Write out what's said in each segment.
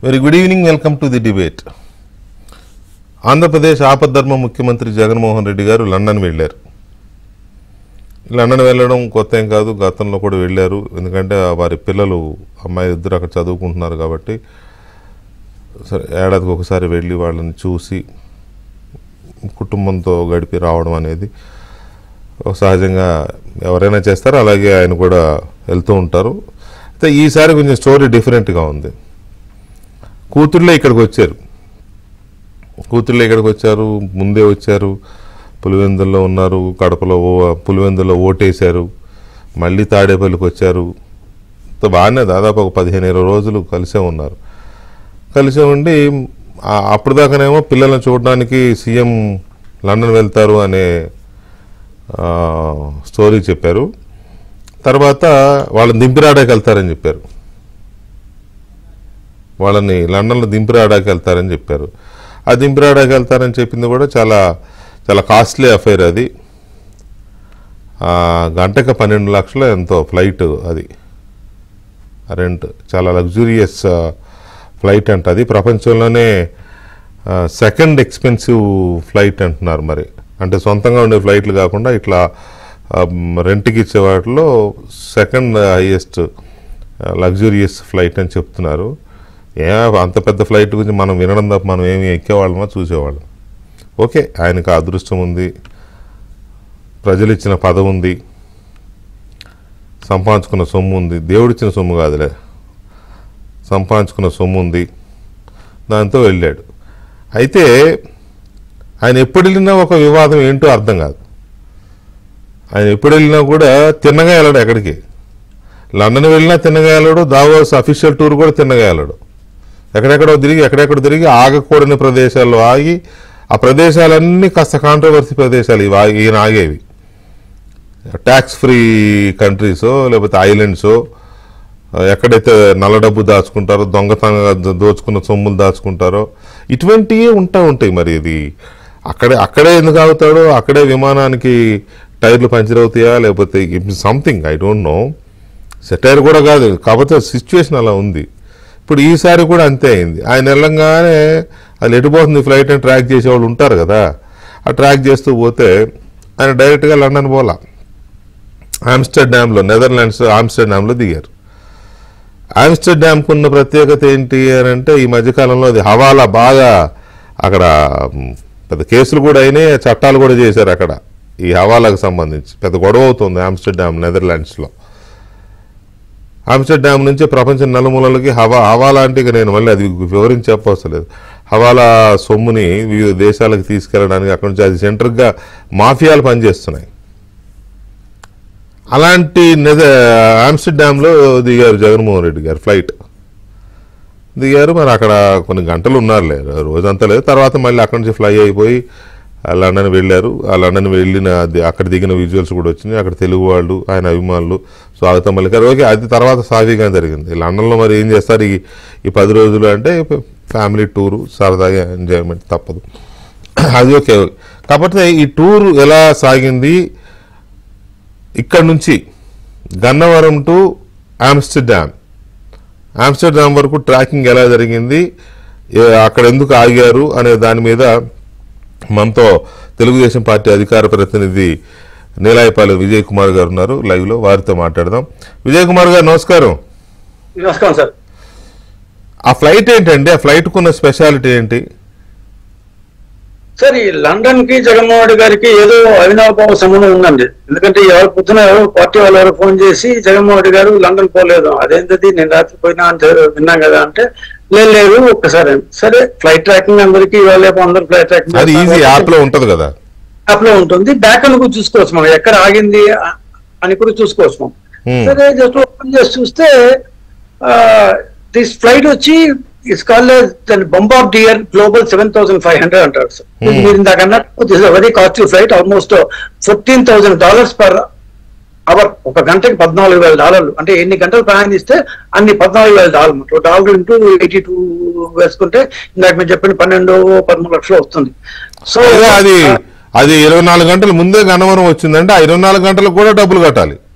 Very good evening welcome to the debate Andhra Pradesh ఆపద్ధర్మ ముఖ్యమంత్రి జగన్మోహన్ రెడ్డి గారు లండన్ వెళ్ళారు లండన్ వెళ్ళడం కొత్త ఏం కాదు గతంలో కూడా వెళ్ళారు ఎందుకంటే వారి పిల్లలు అమ్మాయి ఇద్దరు అక్కడ చదువుకుంటున్నారు కాబట్టి సరే ఏడాదికి ఒకసారి వెళ్ళి వాళ్ళని చూసి కుటుంబంతో గడిపి రావడం అనేది ఒక సహజంగా ఎవరైనా చేస్తారో అలాగే ఆయన కూడా వెళ్తూ ఉంటారు అయితే ఈసారి కొంచెం స్టోరీ డిఫరెంట్గా ఉంది కూతుర్లే ఇక్కడికి వచ్చారు కూతుర్లే ఇక్కడికి వచ్చారు ముందే వచ్చారు పులివెందుల్లో ఉన్నారు కడపలో ఓ పులివెందుల్లో ఓటేశారు మళ్ళీ తాడేపల్లికి వచ్చారు ఇంత బాగానే దాదాపు ఒక పదిహేను ఇరవై రోజులు కలిసే ఉన్నారు కలిసే ఉండి ఆ- అప్పటిదాకానేమో పిల్లల్ని చూడడానికి సీఎం లండన్ వెళ్తారు అనే ఆ, స్టోరీ చెప్పారు తర్వాత వాళ్ళని దింపిరాడానికి వెళ్తారని చెప్పారు వాళ్ళని లండన్లో దింపిరాడానికి వెళ్తారని చెప్పారు ఆ దింపిరాడానికి వెళ్తారని చెప్పింది కూడా చాలా చాలా కాస్ట్లీ అఫైర్ అది ఆ, గంటకి పన్నెండు లక్షల ఎంతో ఫ్లైట్ అది రెంట్ చాలా లగ్జూరియస్ ఫ్లైట్ అంట అది ప్రపంచంలోనే సెకండ్ ఎక్స్పెన్సివ్ ఫ్లైట్ అంటున్నారు మరి అంటే సొంతంగా ఉండే ఫ్లైట్లు కాకుండా ఇట్లా రెంట్కి ఇచ్చే వాటిలో సెకండ్ హైయెస్ట్ లగ్జూరియస్ ఫ్లైట్ అని చెప్తున్నారు ఏ అంత పెద్ద ఫ్లైట్ గురించి మనం వినడం తప్ప మనం ఏమి ఎక్కేవాళ్ళమా చూసేవాళ్ళం ఓకే ఆయనకు ఆ అదృష్టం ఉంది ప్రజలు ఇచ్చిన పదవి ఉంది సంపాదించుకున్న సొమ్ము ఉంది దేవుడిచ్చిన సొమ్ము కాదులే సంపాదించుకున్న సొమ్ము ఉంది దాంతో వెళ్ళాడు అయితే ఆయన ఎప్పుడు వెళ్ళినా ఒక వివాదం ఏంటో అర్థం కాదు ఆయన ఎప్పుడు వెళ్ళినా కూడా తిన్నగా వెళ్ళాడు ఎక్కడికి లండన్ వెళ్ళినా తిన్నగా వెళ్ళాడు దావోస్ అఫీషియల్ టూర్ కూడా తిన్నగా వెళ్ళాడు ఎక్కడెక్కడో తిరిగి ఎక్కడెక్కడో తిరిగి ఆగకూడని ప్రదేశాల్లో ఆగి ఆ ప్రదేశాలన్నీ కాస్త కాంట్రవర్సీ ప్రదేశాలు ఇవి ఆగి- ఈయన ఆగేవి ట్యాక్స్ ఫ్రీ కంట్రీసో లేకపోతే ఐలాండ్సో ఎక్కడైతే నల్ల డబ్బు దాచుకుంటారో దొంగతనంగా దో- దోచుకున్న సొమ్ములు దాచుకుంటారో ఇటువంటివి ఉంటా ఉంటాయి మరి ఇది అక్కడే అక్కడే ఎందుకు ఆగుతాడో అక్కడే విమానానికి టైర్లు పంచర్ అవుతాయా లేకపోతే something I don't know satire కూడా కాదు కాకపోతే సిచ్యువేషన్ అలా ఉంది ఇప్పుడు ఈసారి కూడా అంతే అయింది ఆయన వెళ్ళంగానే అది ఎటుపోతుంది ఫ్లైట్ అని ట్రాక్ చేసేవాళ్ళు ఉంటారు కదా ఆ ట్రాక్ చేస్తూ పోతే ఆయన డైరెక్ట్గా లండన్ పోలా ఆమ్స్టర్డామ్లో నెదర్లాండ్స్ ఆమ్స్టర్డామ్లో దిగారు ఆమ్స్టర్డామ్కు ఉన్న ప్రత్యేకత ఏంటి అని అంటే ఈ మధ్యకాలంలో అది హవాలా బాగా అక్కడ మ్, పెద్ద కేసులు కూడా అయినాయి చట్టాలు కూడా చేశారు అక్కడ ఈ హవాలాకు సంబంధించి పెద్ద గొడవ అవుతుంది ఆమ్స్టర్డామ్ నెదర్లాండ్స్లో ఆమ్స్టర్డామ్ నుంచి ప్రపంచం నలుమూలలకి హవా హవాలా అంటే ఇక నేను మళ్ళీ అది వివరించి చెప్పవసరం లేదు హవాలా సొమ్ముని వివిధ దేశాలకు తీసుకెళ్ళడానికి అక్కడి నుంచి అది సెంటర్గా మాఫియాలు పనిచేస్తున్నాయి అలాంటి నెద ఆమ్స్టర్డామ్లో దిగారు జగన్మోహన్ రెడ్డి గారు ఫ్లైట్ దిగారు మరి అక్కడ కొన్ని గంటలు ఉన్నారులే రోజంతా లేదు తర్వాత మళ్ళీ అక్కడి నుంచి ఫ్లై అయిపోయి ఆ లండన్ వెళ్ళారు ఆ లండన్ వెళ్ళిన అది అక్కడ దిగిన విజువల్స్ కూడా వచ్చినాయి అక్కడ తెలుగు వాళ్ళు ఆయన అభిమానులు స్వాగతం పలికారు ఓకే అది తర్వాత సాఫీగా జరిగింది లండన్లో మరి ఏం చేస్తారు ఈ ఈ పది రోజులు అంటే ఫ్యామిలీ టూరు సరదాగా ఎంజాయ్మెంట్ తప్పదు అది ఓకే కాకపోతే ఈ టూర్ ఎలా సాగింది ఇక్కడ నుంచి గన్నవరం టు ఆమ్స్టర్డామ్ ఆమ్స్టర్డామ్ వరకు ట్రాకింగ్ ఎలా జరిగింది ఏ- అక్కడ ఎందుకు ఆగారు అనే దాని మీద మనతో తెలుగుదేశం పార్టీ అధికార ప్రతినిధి నీలాయపాలె విజయ్ కుమార్ గారు ఉన్నారు లైవ్ లో వారితో మాట్లాడదాం విజయ్ కుమార్ గారు నమస్కారం నమస్కారం సార్ ఆ ఫ్లైట్ ఏంటండి ఆ ఫ్లైట్ కున్న స్పెషాలిటీ ఏంటి సార్ ఈ లండన్ కి జగన్మోహన్ రెడ్డి గారికి ఏదో అవినాభావ సంబంధం ఉందండి ఎందుకంటే ఎవరు పొద్దున ఎవరో పార్టీ వాళ్ళు ఎవరో ఫోన్ చేసి జగన్మోహన్ రెడ్డి గారు లండన్ పోలేదు అదేంటది నేను రాత్రి పోయినా అని చె- విన్నాం కదా అంటే లేదు లేదు ఒక్కసారి అని. సరే ఫ్లైట్ ట్రాకింగ్ అందరికి ఇవాళ రేపు అందరు ఫ్లైట్ ట్రాకింగ్ అది ఈజీ యాప్ లో ఉంటది కదా యాప్ లో ఉంటుంది బ్యాక్ అని కూడా చూసుకోవచ్చు మనం ఎక్కడ ఆగింది అ- అని కూడా చూసుకోవచ్చు మనం Hmm. సరే జస్ట్ ఓపెన్ చేసి చూస్తే దిస్ ఫ్లైట్ వచ్చి ఇట్స్ కాల్ దాని Bombardier global seven thousand five hundred అంటారు సార్ Hmm. మీరు ఇందాక అన్నట్టు this very costly flight almost fourteen thousand dollars per hour ఒక గంటకి పద్నాలుగు వేల డాలర్లు అంటే ఎన్ని గంటలు ప్రయాణిస్తే అన్ని పద్నాలుగు వేల డాలర్లు డాలర్ ఇంటూ ఎయిటీ టూ వేసుకుంటే ఇందాక మీరు చెప్పిన పన్నెండు పదమూడు లక్షలు వస్తుంది సో అదే అది అది ఇరవై నాలుగు గంటల ముందే గన్నవరం వచ్చిందంటే ఆ ఇరవై నాలుగు గంటలకు కూడా డబ్బులు కట్టాలి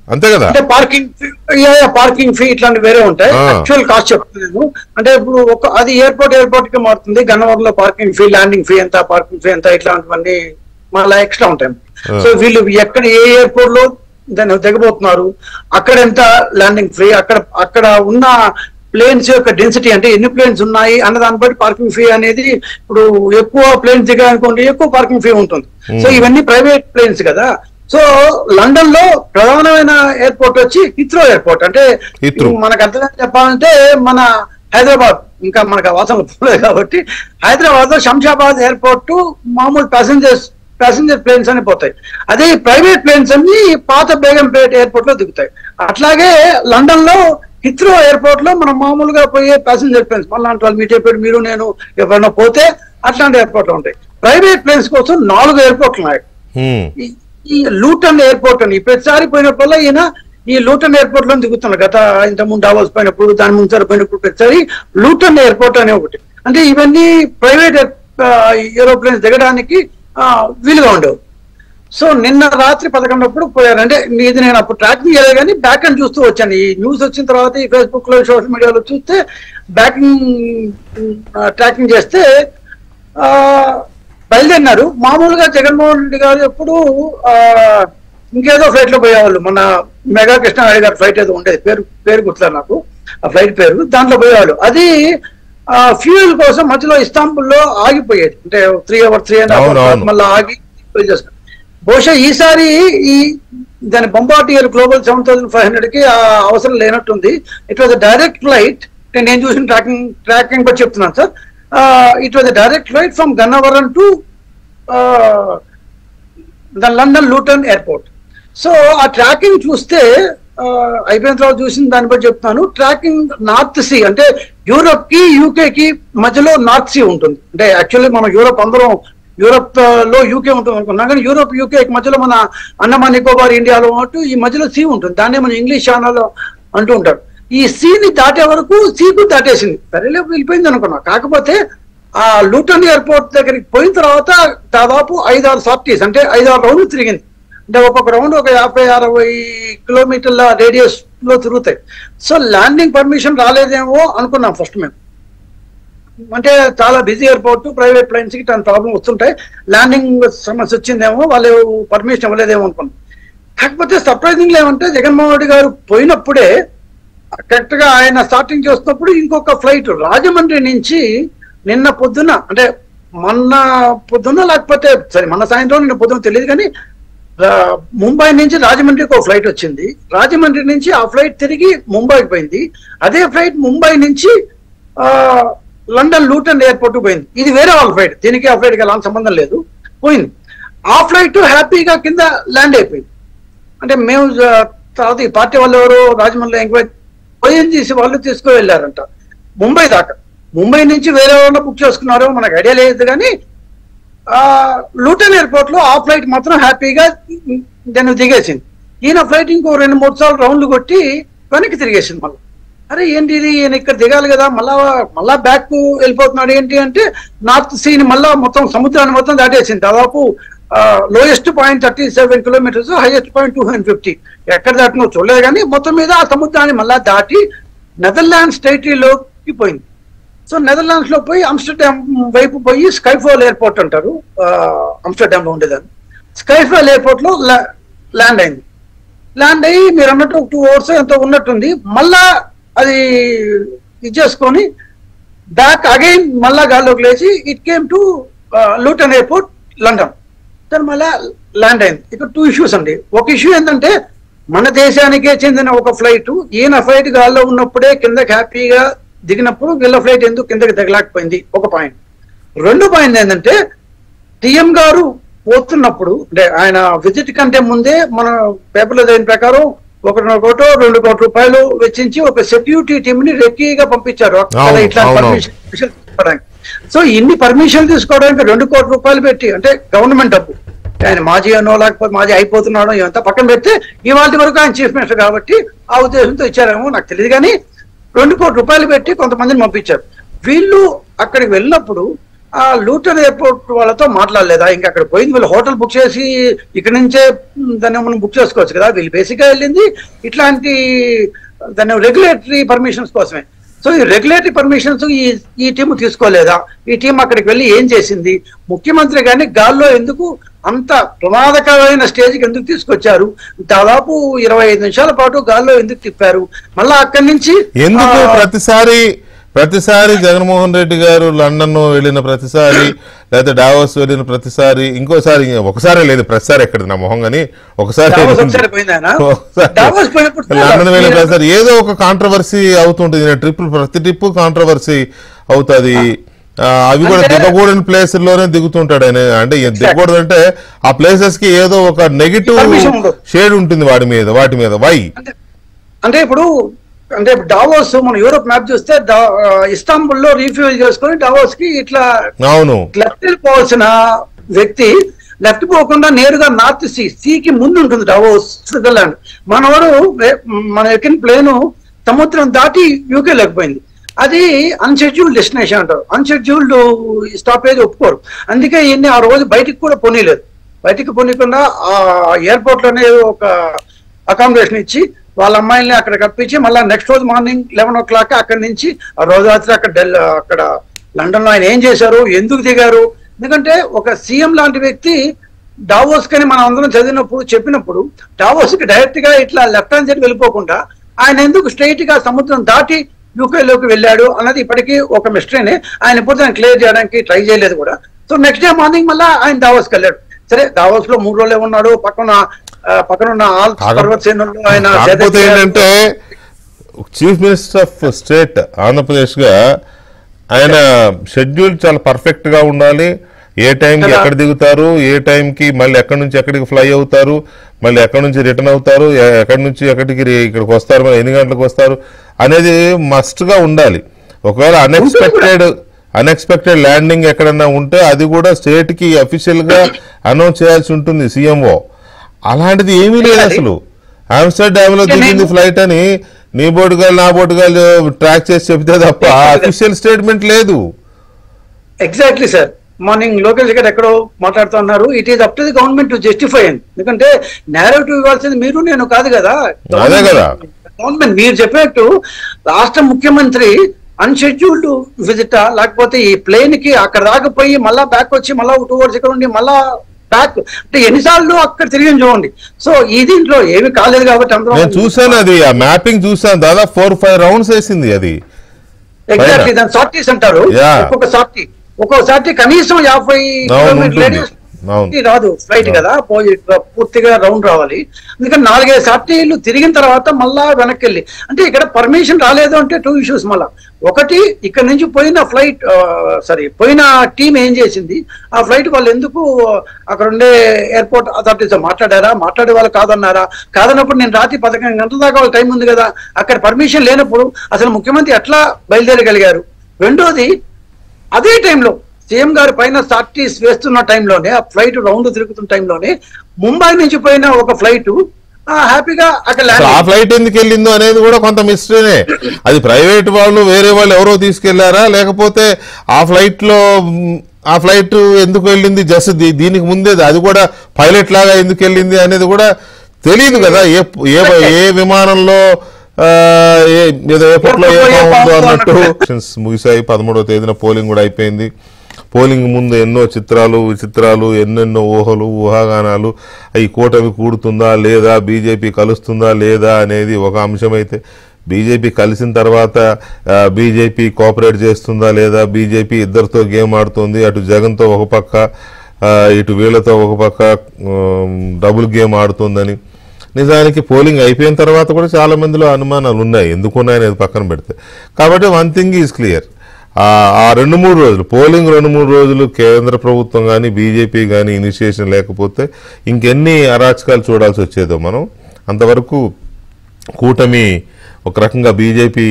అంతే కదా అంటే పార్కింగ్ పార్కింగ్ ఫీ ఇట్లాంటి వేరే ఉంటాయి ఆ. యాక్చువల్ కాస్ట్ చెప్తున్నాను అంటే ఇప్పుడు ఒక అది ఎయిర్పోర్ట్ ఎయిర్పోర్ట్ కి మారుతుంది గన్నవరంలో పార్కింగ్ ఫీ ల్యాండింగ్ ఫీ ఎంత పార్కింగ్ ఫీ ఎంత ఇట్లాంటివన్నీ మళ్ళీ ఎక్స్ట్రా ఉంటాయి ఆ. సో వీళ్ళు ఎక్కడ ఏ ఎయిర్పోర్ట్ లో దాన్ని దిగబోతున్నారు అక్కడ ఎంత ల్యాండింగ్ ఫ్రీ అక్కడ అక్కడ ఉన్న ప్లేన్స్ యొక్క డెన్సిటీ అంటే ఎన్ని ప్లేన్స్ ఉన్నాయి అన్న దాన్ని బట్టి పార్కింగ్ ఫీ అనేది ఇప్పుడు ఎక్కువ ప్లేన్స్ దిగాలనుకోండి ఎక్కువ పార్కింగ్ ఫీ ఉంటుంది సో ఇవన్నీ ప్రైవేట్ ప్లేన్స్ కదా సో లండన్ లో ప్రధానమైన ఎయిర్పోర్ట్ వచ్చి హిత్రో ఎయిర్పోర్ట్ అంటే Heathrow. మనకు అర్థం చెప్పాలంటే మన హైదరాబాద్ ఇంకా మనకు ఆ వాసన పోలేదు కాబట్టి హైదరాబాద్ లో శంషాబాద్ ఎయిర్పోర్ట్ మామూలు ప్యాసింజర్స్ ప్యాసింజర్ ప్లేన్స్ అని పోతాయి అదే ప్రైవేట్ ప్లేన్స్ అన్ని పాత బేగంపేట ఎయిర్పోర్ట్ లో దిగుతాయి అట్లాగే లండన్ లో హిత్రో ఎయిర్పోర్ట్ లో మనం మామూలుగా పోయే ప్యాసింజర్ ప్లేన్స్ మళ్ళీ వాళ్ళు మీట్ అయిపోయి మీరు నేను ఎవరైనా పోతే అట్లాంటి ఎయిర్పోర్ట్ లో ఉంటాయి ప్రైవేట్ ప్లేన్స్ కోసం నాలుగు ఎయిర్పోర్ట్లు ఉన్నాయి హ్మ్. ఈ- ఈ లూటన్ ఎయిర్పోర్ట్ అని ప్రతిసారి పోయినప్పుడల్లా ఈయన ఈ లూటన్ ఎయిర్పోర్ట్ లో దిగుతున్నారు గత ఇంత ముందు డావోస్ పోయినప్పుడు దాని ముందు పోయినప్పుడు ప్రతిసారి లూటన్ ఎయిర్పోర్ట్ అనే ఒకటి అంటే ఇవన్నీ ప్రైవేట్ ఏరోప్లేన్స్ దిగడానికి ఆ, వీలుగా ఉండవు సో నిన్న రాత్రి పదకొండప్పుడు పోయారు అంటే ఇది నేను అప్పుడు ట్రాకింగ్ చేయలేదు కానీ బ్యాక్ అండ్ చూస్తూ వచ్చాను ఈ న్యూస్ వచ్చిన తర్వాత ఈ ఫేస్బుక్ లో సోషల్ మీడియాలో చూస్తే బ్యాకింగ్ ట్రాకింగ్ చేస్తే ఆ, బయలుదేరినారు మామూలుగా జగన్మోహన్ రెడ్డి గారు ఎప్పుడు ఆ, ఇంకేదో ఫ్లైట్ లో పోయేవాళ్ళు మన మెగా కృష్ణారెడ్డి గారి ఫ్లైట్ ఏదో ఉండేది పేరు పేరు గుర్తులేదు నాకు ఆ ఫ్లైట్ పేరు దాంట్లో పోయేవాళ్ళు అది ఫ్యూయల్ కోసం మధ్యలో ఇస్తాంబుల్లో ఆగిపోయేది అంటే త్రీ అవర్ త్రీ అండ్ అవును, హాఫ్ అవును. మళ్ళీ ఆగి fill చేస్తారు. బహుశా ఈసారి ఈ దాని Bombardier global seven thousand five hundred కి ఆ అవసరం లేనట్టుంది ఇట్ వాజ్ డైరెక్ట్ ఫ్లైట్ నేను చూసిన ట్రాకింగ్ ట్రాకింగ్ బట్టి చెప్తున్నాను sir it was direct flight from Gannavaram to the London Luton airport so ఆ ట్రాకింగ్ చూస్తే ఆ, అయిపోయిన తర్వాత చూసిన దాన్ని బట్టి చెప్తాను ట్రాకింగ్ నార్త్ సీ అంటే యూరోప్ కి యూకే కి మధ్యలో నార్త్ సీ ఉంటుంది అంటే యాక్చువల్లీ మనం యూరోప్ అందరం యూరోప్ ఆ, లో యూకే ఉంటుంది అనుకున్నాం కానీ యూరోప్ యూకే మధ్యలో మన అండమాన్ నికోబార్ ఇండియాలో ఉన్నట్టు ఈ మధ్యలో సీ ఉంటుంది దాన్నే మనం ఇంగ్లీష్ ఛానల్ అంటూ ఉంటారు ఈ సీని దాటే వరకు సీకు దాటేసింది సరేలే వెళ్ళిపోయింది అనుకున్నా కాకపోతే ఆ లూటన్ ఎయిర్పోర్ట్ దగ్గరికి పోయిన తర్వాత దాదాపు ఐదారు సార్టీస్ అంటే ఐదారు రౌండ్లు తిరిగింది అంటే ఒక్కొక్క రౌండ్ ఒక యాభై అరవై కిలోమీటర్ల రేడియస్ లో తిరుగుతాయి సో ల్యాండింగ్ పర్మిషన్ రాలేదేమో అనుకున్నాం ఫస్ట్ మేము అంటే చాలా బిజీ ఎయిర్పోర్ట్ ప్రైవేట్ ప్లేన్స్ కి తన ప్రాబ్లం వస్తుంటాయి ల్యాండింగ్ సమస్య వచ్చిందేమో వాళ్ళు పర్మిషన్ ఇవ్వలేదేమో అనుకున్నాం కాకపోతే సర్ప్రైజింగ్ ఏమంటే జగన్మోహన్ రెడ్డి గారు పోయినప్పుడే కరెక్ట్ గా ఆయన స్టార్టింగ్ చేస్తున్నప్పుడు ఇంకొక ఫ్లైట్ రాజమండ్రి నుంచి నిన్న పొద్దున అంటే మొన్న పొద్దున లేకపోతే సరే మొన్న సాయంత్రం నిన్న పొద్దున తెలియదు కానీ ఆ, ముంబై నుంచి రాజమండ్రికి ఒక ఫ్లైట్ వచ్చింది రాజమండ్రి నుంచి ఆ ఫ్లైట్ తిరిగి ముంబైకి పోయింది అదే ఫ్లైట్ ముంబై నుంచి ఆ, లండన్ లూటన్ ఎయిర్పోర్ట్ పోయింది ఇది వేరే వాళ్ళ ఫ్లైట్ దీనికి ఆ ఫ్లైట్కి ఎలాంటి సంబంధం లేదు పోయింది ఆ ఫ్లైట్ హ్యాపీగా కింద ల్యాండ్ అయిపోయింది అంటే మేము ఆ, తర్వాత ఈ పార్టీ వాళ్ళు ఎవరు రాజమండ్రిలో ఎంక్వైరీ ఓఎన్జీసీ వాళ్ళు తీసుకు వెళ్ళారంట ముంబై దాకా ముంబై నుంచి వేరే వాళ్ళు బుక్ చేసుకున్నారో మనకు ఐడియా లేదు కానీ ఆ, లూటన్ ఎయిర్పోర్ట్ లో ఆ ఫ్లైట్ మాత్రం హ్యాపీగా దాన్ని దిగేసింది ఈయన ఫ్లైట్ ఇంకో రెండు మూడు సార్లు రౌండ్లు కొట్టి వెనక్కి తిరిగేసింది మళ్ళీ అరే ఏంటి ఇది ఈయన ఇక్కడ దిగాలి కదా మళ్ళా మళ్ళా బ్యాక్ వెళ్ళిపోతున్నాడు ఏంటి అంటే నార్త్ సీని మళ్ళా మొత్తం సముద్రాన్ని మొత్తం దాటేసింది దాదాపు lowest point thirty seven kilometres highest point two hundred fifty ఎక్కడ దాటినో చూడలేదు కానీ మొత్తం మీద ఆ సముద్రాన్ని మళ్ళా దాటి నెదర్లాండ్స్ టెరిటరీలోకి పోయింది సో నెదర్లాండ్స్ లో పోయి ఆమ్స్టర్డామ్ వైపు పోయి స్కైఫాల్ ఎయిర్పోర్ట్ అంటారు ఆమ్స్టర్డామ్ లో ఉండేదాన్ని స్కైఫాల్ ఎయిర్పోర్ట్ లో ల్యాండ్ అయింది ల్యాండ్ అయ్యి మీరు అన్నట్టు ఒక టూ అవర్స్ ఎంతో ఉన్నట్టుంది మళ్ళా అది ఇది చేసుకొని బ్యాక్ అగైన్ మళ్ళా గాల్లోకి లేచి it came to Luton airport London దాని మళ్ళా ల్యాండ్ అయింది ఇక్కడ టూ ఇష్యూస్ అండి ఒక ఇష్యూ ఏంటంటే మన దేశానికే చెందిన ఒక ఫ్లైట్ ఈయన ఫ్లైట్ గాల్లో ఉన్నప్పుడే కిందకి హ్యాపీగా దిగినప్పుడు వీళ్ళ ఫ్లైట్ ఎందుకు కిందకి దిగలేకపోయింది ఒక పాయింట్ రెండు పాయింట్ ఏంటంటే టీఎం గారు పోతున్నప్పుడు అంటే ఆయన విజిట్ కంటే ముందే మన పేపర్లో చదివిన ప్రకారం ఒకటి కోటో రెండు కోట్ల రూపాయలు వెచ్చించి ఒక సెక్యూరిటీ టీమ్ ని రెక్కీగా పంపించారు అక్కడ అవును, ఇట్లా అవును, పర్మిషన్ తీసుకోవడానికి సో ఇన్ని పర్మిషన్ తీసుకోవడానికి రెండు కోట్ల రూపాయలు పెట్టి అంటే గవర్నమెంట్ డబ్బు ఆయన మాజీ అనో లేకపోతే మాజీ అయిపోతున్నాడో ఇవంతా పక్కన పెడితే ఇవాళ వరకు ఆయన చీఫ్ మినిస్టర్ కాబట్టి ఆ ఉద్దేశంతో ఇచ్చారేమో నాకు తెలియదు కానీ రెండు కోట్ల రూపాయలు పెట్టి కొంతమందిని పంపించారు వీళ్ళు అక్కడికి వెళ్ళినప్పుడు ఆ లూటర్ ఎయిర్పోర్ట్ వాళ్ళతో మాట్లాడలేదా ఇంకా అక్కడ పోయింది వీళ్ళు హోటల్ బుక్ చేసి ఇక్కడ నుంచే మ్, దాన్ని మనం బుక్ చేసుకోవచ్చు కదా వీళ్ళు బేసిక్గా వెళ్ళింది ఇట్లాంటి దాన్ని రెగ్యులేటరీ పర్మిషన్స్ కోసమే సో ఈ రెగ్యులేటరీ పర్మిషన్స్ ఈ ఈ టీం తీసుకోలేదా ఈ టీం అక్కడికి వెళ్ళి ఏం చేసింది ముఖ్యమంత్రి గాని గాల్లో ఎందుకు అంత ప్రమాదకరమైన స్టేజ్కి ఎందుకు తీసుకొచ్చారు దాదాపు ఇరవై ఐదు నిమిషాల పాటు గాల్లో ఎందుకు తిప్పారు మళ్ళా అక్కడి నుంచి ఎందుకు ఆ, ప్రతిసారి ప్రతిసారి జగన్మోహన్ రెడ్డి గారు లండన్ వెళ్ళిన ప్రతిసారి లేదా డావోస్ వెళ్ళిన ప్రతిసారి ఇంకోసారి ఒకసారి లేదు ప్రతిసారి ఎక్కడ నా మొహం కానీ ఒకసారి డావోస్ వెళ్ళింది. ఒకసారి పోయింది ఆయన. ఒకసారి. డావోస్ పోయినప్పుడు లండన్ వెళ్ళిన మీరు- ప్రతిసారి ఏదో ఒక కాంట్రవర్సీ అవుతుంటుంది ట్రిప్ ప్రతి ట్రిప్ కాంట్రవర్సీ అవుతుంది అవి కూడా అంటే- దిగకూడని ప్లేస్ లోనే దిగుతుంటాడు ఆయన అంటే ఏ- దిగకూడదు అంటే ఆ ప్లేసెస్ కి ఏదో ఒక నెగిటివ్ Permission ఉండదు. షేడ్ ఉంటుంది వాడి మీద వాటి మీద వై అంటే అంటే ఇప్పుడు అంటే ఇప్పుడు డావోస్ మనం యూరోప్ మ్యాప్ చూస్తే డా- ఆ, ఇస్తాంబుల్ లో రీఫ్యూజ్ చేసుకొని డావోస్ కి ఇట్లా అవును లెఫ్ట్ వెళ్ళిపోవాల్సిన వ్యక్తి లెఫ్ట్ పోకుండా నేరుగా నార్త్ సీ సీకి ముందు ఉంటుంది డావోస్ స్విట్జర్లాండ్ మనవాడు వే- మన ఎక్కిన ప్లేన్ సముద్రం దాటి యూకే లేకపోయింది అది అన్షెడ్యూల్డ్ డెస్టినేషన్ అంటారు అన్షెడ్యూల్డ్ స్టాపేజ్ ఒప్పుకోరు అందుకే ఈయన్ని ఆ రోజు బయటికి కూడా పోనీలేదు బయటికి పోనీకుండా ఆ ఎయిర్పోర్ట్ లోనే ఒక అకామిడేషన్ ఇచ్చి వాళ్ళ అమ్మాయిల్ని అక్కడ కప్పించి మళ్ళీ నెక్స్ట్ రోజు మార్నింగ్ లెవెన్ ఓ క్లాక్ అక్కడి నుంచి ఆ రోజు రాత్రి అక్కడ ఢిల్లీ అక్కడ లండన్ లో ఆయన ఏం చేశారు ఎందుకు దిగారు ఎందుకంటే ఒక సీఎం లాంటి వ్యక్తి డావోస్ కని మనం అందరం చదివినప్పుడు చెప్పినప్పుడు డావోస్ కి డైరెక్ట్ గా ఇట్లా లెఫ్ట్ హ్యాండ్ సైడ్ వెళ్ళిపోకుండా ఆయన ఎందుకు స్ట్రైట్ గా సముద్రం దాటి యూకే లోకి వెళ్ళాడు అన్నది ఇప్పటికీ ఒక మిస్టరీనే ఆయన ఇప్పుడు దాన్ని క్లియర్ చేయడానికి ట్రై చేయలేదు కూడా సో నెక్స్ట్ డే మార్నింగ్ మళ్ళీ ఆయన దావోస్కి వెళ్ళాడు సరే దావోస్ లో మూడు రోజులే ఉన్నాడు పక్కన ఆ, పక్కన ఉన్న ఆల్ కాక- పర్వత శ్రేణుల్లో ఆయన కాకపోతే సేద ఏంటంటే chief minister of state Andhra Pradesh గా ఆయన షెడ్యూల్ చాలా పర్ఫెక్ట్ గా ఉండాలి ఏ టైంకి కదా. ఎక్కడ దిగుతారు ఏ టైంకి మళ్ళీ ఎక్కడి నుంచి ఎక్కడికి ఫ్లై అవుతారు మళ్ళీ ఎక్కడి నుంచి రిటర్న్ అవుతారు ఎ- ఎక్కడి నుంచి ఎక్కడికి రి- ఇక్కడికి వస్తారు మరి ఎన్ని గంటలకు వస్తారు అనేది మస్ట్ గా ఉండాలి ఒకవేళ అన్ఎక్స్పెక్టెడ్ అన్ఎక్స్పెక్టెడ్ ల్యాండింగ్ ఎక్కడన్నా ఉంటే అది కూడా స్టేట్ కి అఫీషియల్ గా అనౌన్స్ చేయాల్సి ఉంటుంది సీఎంఓ అలాంటిది ఏమీ లేదు అసలు ఆమ్స్టర్డామ్ లో దిగింది ఫ్లైట్ అని నీ బోటుగాలు నా బోటుగాలు ట్రాక్ చేసి చెప్తే తప్ప అఫీషియల్ స్టేట్మెంట్ లేదు exactly sir morning Lokesh garu ఎక్కడో మాట్లాడుతున్నారు it is up to the government to justify అని ఎందుకంటే నేరేటివ్ ఇవ్వాల్సింది మీరు నేను కాదు కదా అదే కదా. గవర్నమెంట్ మీరు చెప్పినట్టు రాష్ట్ర ముఖ్యమంత్రి అన్షెడ్యూల్డ్ విజిట్ లేకపోతే ఈ ప్లేన్ కి అక్కడ దాకపోయి మళ్ళా బ్యాక్ వచ్చి మళ్ళా టూ అవర్స్ ఇక్కడ ఉండి మళ్ళా బ్యాక్ అంటే ఎన్నిసార్లు అక్కడ తిరిగి చూడండి సో ఈ దీంట్లో ఏమి కాలేదు కాబట్టి నేను అందరం చూసాను అది ఆ మ్యాపింగ్ చూసాను దాదాపు ఫోర్ ఫైవ్ రౌండ్స్ వేసింది అది ఎగ్జాక్ట్లీ పైన. దాని సార్టీస్ అంటారు Yeah. ఒక్కొక్క సార్టీ ఒక్కొక్క సార్టీ కనీసం యాభై అవును, కిలోమీటర్ ఉంటుంది. radius అవును. ఇది రాదు ఫ్లైట్ అవును. కదా పోయి పూర్తిగా రౌండ్ రావాలి అందుకని నాలుగైదు సార్టీలు తిరిగిన తర్వాత మళ్ళా వెనక్కి వెళ్ళి అంటే ఇక్కడ పర్మిషన్ రాలేదు అంటే టూ ఇష్యూస్ మళ్ళా ఒకటి ఇక్కడ నుంచి పోయిన ఫ్లైట్ సారీ పోయిన టీం ఏం చేసింది ఆ ఫ్లైట్ వాళ్ళు ఎందుకు అక్కడ ఉండే ఎయిర్పోర్ట్ అథారిటీస్ మాట్లాడారా మాట్లాడే వాళ్ళు కాదన్నారా కాదన్నప్పుడు నేను రాత్రి పదకొండు గంటల దాకా వాళ్ళ టైం ఉంది కదా అక్కడ పర్మిషన్ లేనప్పుడు అసలు ముఖ్యమంత్రి ఎట్లా బయలుదేరగలిగారు రెండోది అదే టైంలో సీఎం గారి పైన సార్టీస్ వేస్తున్న టైంలోనే ఆ ఫ్లైట్ రౌండ్ తిరుగుతున్న టైంలోనే ముంబై నుంచి పోయిన ఒక ఫ్లైట్ హ్యాపీగా అక్కడ అసలు ఆ ల్యాండ్ ఫ్లైట్ ఎందుకు వెళ్ళిందో అనేది కూడా కొంత మిస్టరీనే అది ప్రైవేట్ వాళ్ళు వేరే వాళ్ళు ఎవరో తీసుకెళ్లారా లేకపోతే ఆ ఫ్లైట్ లో మ్, ఆ ఫ్లైట్ ఎందుకు వెళ్ళింది జస్ట్ దీ- దీనికి ముందే అది కూడా పైలట్ లాగా ఎందుకు వెళ్ళింది అనేది కూడా తెలియదు కదా ఏ ఏ ఏ విమానంలో ఆ, ఏ- ఏదో ఎయిర్పోర్ట్ లో ఏ ఎయిర్పోర్ట్లో ఏ బాగుందో బాగుందో అన్నట్టు అన్నట్టు. ఎలక్షన్స్ ముగిశాయి పదమూడవ తేదీన పోలింగ్ కూడా అయిపోయింది పోలింగ్ ముందు ఎన్నో చిత్రాలు విచిత్రాలు ఎన్నెన్నో ఊహలు ఊహాగానాలు ఈ కూటమి కూడుతుందా లేదా బీజేపీ కలుస్తుందా లేదా అనేది ఒక అంశం అయితే బీజేపీ కలిసిన తర్వాత బీజేపీ కోఆపరేట్ చేస్తుందా లేదా బీజేపీ ఇద్దరితో గేమ్ ఆడుతుంది అటు జగన్తో ఒక పక్క ఆ, ఇటు వీళ్ళతో ఒక పక్క ఉమ్, డబుల్ గేమ్ ఆడుతుందని నిజానికి పోలింగ్ అయిపోయిన తర్వాత కూడా చాలా మందిలో అనుమానాలు ఉన్నాయి ఎందుకు ఉన్నాయనేది పక్కన పెడితే కాబట్టి వన్ థింగ్ ఈజ్ క్లియర్ ఆ రెండు మూడు రోజులు పోలింగ్ రెండు మూడు రోజులు కేంద్ర ప్రభుత్వం కానీ బీజేపీ కానీ ఇనిషియేషన్ లేకపోతే ఇంకెన్ని అరాచకాలు చూడాల్సి వచ్చేదో మనం అంతవరకు కూటమి ఒక రకంగా బీజేపీ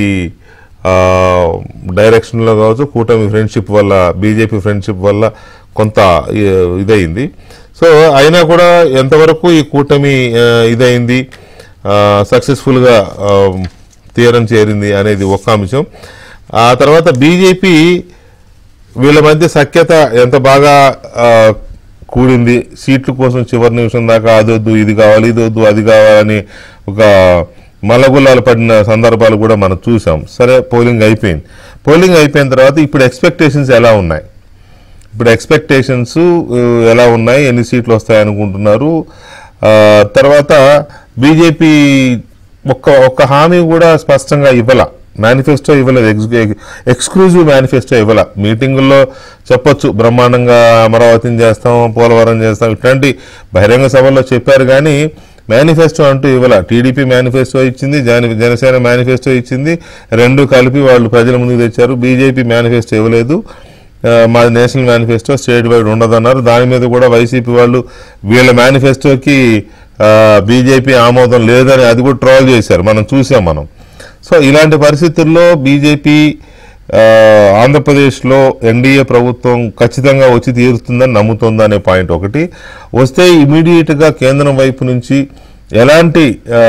డైరెక్షన్లో కావచ్చు కూటమి ఫ్రెండ్షిప్ వల్ల బీజేపీ ఫ్రెండ్షిప్ వల్ల కొంత ఈ, ఇదయింది సో అయినా కూడా ఎంతవరకు ఈ కూటమి ఆ, ఇదైంది సక్సెస్ఫుల్గా తీరం చేరింది అనేది ఒక అంశం ఆ తర్వాత బీజేపీ వీళ్ళ మధ్య సఖ్యత ఎంత బాగా ఆ, కూడింది సీట్ల కోసం చివరి నిమిషం దాకా అదొద్దు ఇది కావాలి ఇది వద్దు అది కావాలని ఒక మల్లగుల్లాలు పడిన సందర్భాలు కూడా మనం చూసాం సరే పోలింగ్ అయిపోయింది పోలింగ్ అయిపోయిన తర్వాత ఇప్పుడు ఎక్స్పెక్టేషన్స్ ఎలా ఉన్నాయి ఇప్పుడు ఎక్స్పెక్టేషన్స్ ఎలా ఉన్నాయి ఎన్ని సీట్లు వస్తాయి అనుకుంటున్నారు ఆ, తర్వాత బీజేపీ ఒక్క ఒక్క హామీ కూడా స్పష్టంగా ఇవ్వాల మేనిఫెస్టో ఇవ్వలేదు ఎక్స్ ఎక్స్క్లూజివ్ మేనిఫెస్టో ఇవ్వాల మీటింగుల్లో చెప్పొచ్చు బ్రహ్మాండంగా అమరావతిని చేస్తాం పోలవరం చేస్తాం ఇట్లాంటి బహిరంగ సభల్లో చెప్పారు కానీ మేనిఫెస్టో అంటూ ఇవ్వాల టీడీపీ మేనిఫెస్టో ఇచ్చింది జన జనసేన మేనిఫెస్టో ఇచ్చింది రెండు కలిపి వాళ్ళు ప్రజల ముందుకు తెచ్చారు బీజేపీ మేనిఫెస్టో ఇవ్వలేదు ఆ, మాది నేషనల్ మేనిఫెస్టో స్టేట్ వైడ్ ఉండదన్నారు దాని మీద కూడా వైసీపీ వాళ్ళు వీళ్ళ మేనిఫెస్టోకి బీజేపీ ఆమోదం లేదని అది కూడా ట్రోల్ చేశారు మనం చూసాం మనం సో ఇలాంటి పరిస్థితుల్లో బీజేపీ ఆ, ఆంధ్రప్రదేశ్లో ఎన్డీఏ ప్రభుత్వం ఖచ్చితంగా వచ్చి తీరుతుందని నమ్ముతుందా అనే పాయింట్ ఒకటి వస్తే ఇమీడియట్గా కేంద్రం వైపు నుంచి ఎలాంటి ఆ,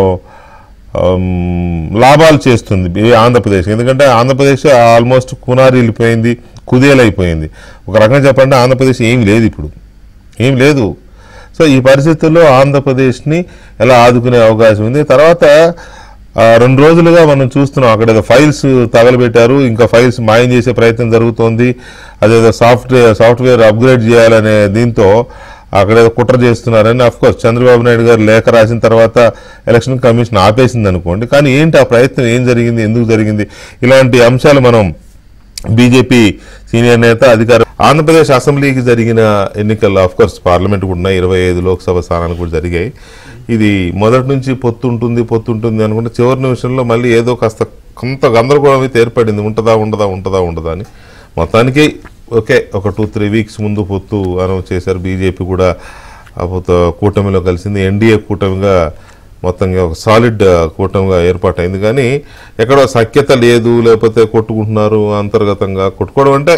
ఆమ్, లాభాలు చేస్తుంది ఈ ఆంధ్రప్రదేశ్ ఎందుకంటే ఆంధ్రప్రదేశ్ ఆల్మోస్ట్ కునారి వెళ్ళిపోయింది కుదేలైపోయింది ఒక రకంగా చెప్పండి ఆంధ్రప్రదేశ్ ఏం లేదు ఇప్పుడు ఏం లేదు సో ఈ పరిస్థితుల్లో ఆంధ్రప్రదేశ్ని ఎలా ఆదుకునే అవకాశం ఉంది తర్వాత ఆ, రెండు రోజులుగా మనం చూస్తున్నాం అక్కడ ఏదో ఫైల్స్ తగలబెట్టారు ఇంకా ఫైల్స్ మాయం చేసే ప్రయత్నం జరుగుతోంది అదేదో సాఫ్ట్వేర్ సాఫ్ట్వేర్ అప్గ్రేడ్ చేయాలనే దీంతో అక్కడ ఏదో కుట్ర చేస్తున్నారని అఫ్ కోర్స్ చంద్రబాబు నాయుడు గారు లేఖ రాసిన తర్వాత ఎలక్షన్ కమిషన్ ఆపేసింది అనుకోండి కానీ ఏంటి ఆ ప్రయత్నం ఏం జరిగింది ఎందుకు జరిగింది ఇలాంటి అంశాలు మనం బీజేపీ సీనియర్ నేత అధికార ఆంధ్రప్రదేశ్ అసెంబ్లీకి జరిగిన ఎన్నికల్లో ఆఫ్ కోర్స్ పార్లమెంట్ కూడా ఉన్నాయి ఇరవై ఐదు లోక్సభ స్థానాలు కూడా జరిగాయి ఇది మొదటి నుంచి పొత్తు ఉంటుంది పొత్తు ఉంటుంది అనుకుంటే చివరి నిమిషంలో మళ్ళీ ఏదో కాస్త కొంత గందరగోళం అయితే ఏర్పడింది ఉంటుందా ఉండదా ఉంటుందా ఉండదా అని మొత్తానికి ఓకే ఒక టూ త్రీ వీక్స్ ముందు పొత్తు అనౌన్స్ చేశారు బీజేపీ కూడా ఆ పొత్తు కూటమిలో కలిసింది ఎన్డీఏ కూటమిగా మొత్తంగా ఒక సాలిడ్ కూటమిగా ఏర్పాటైంది కానీ ఎక్కడో సఖ్యత లేదు లేకపోతే కొట్టుకుంటున్నారు అంతర్గతంగా కొట్టుకోవడం అంటే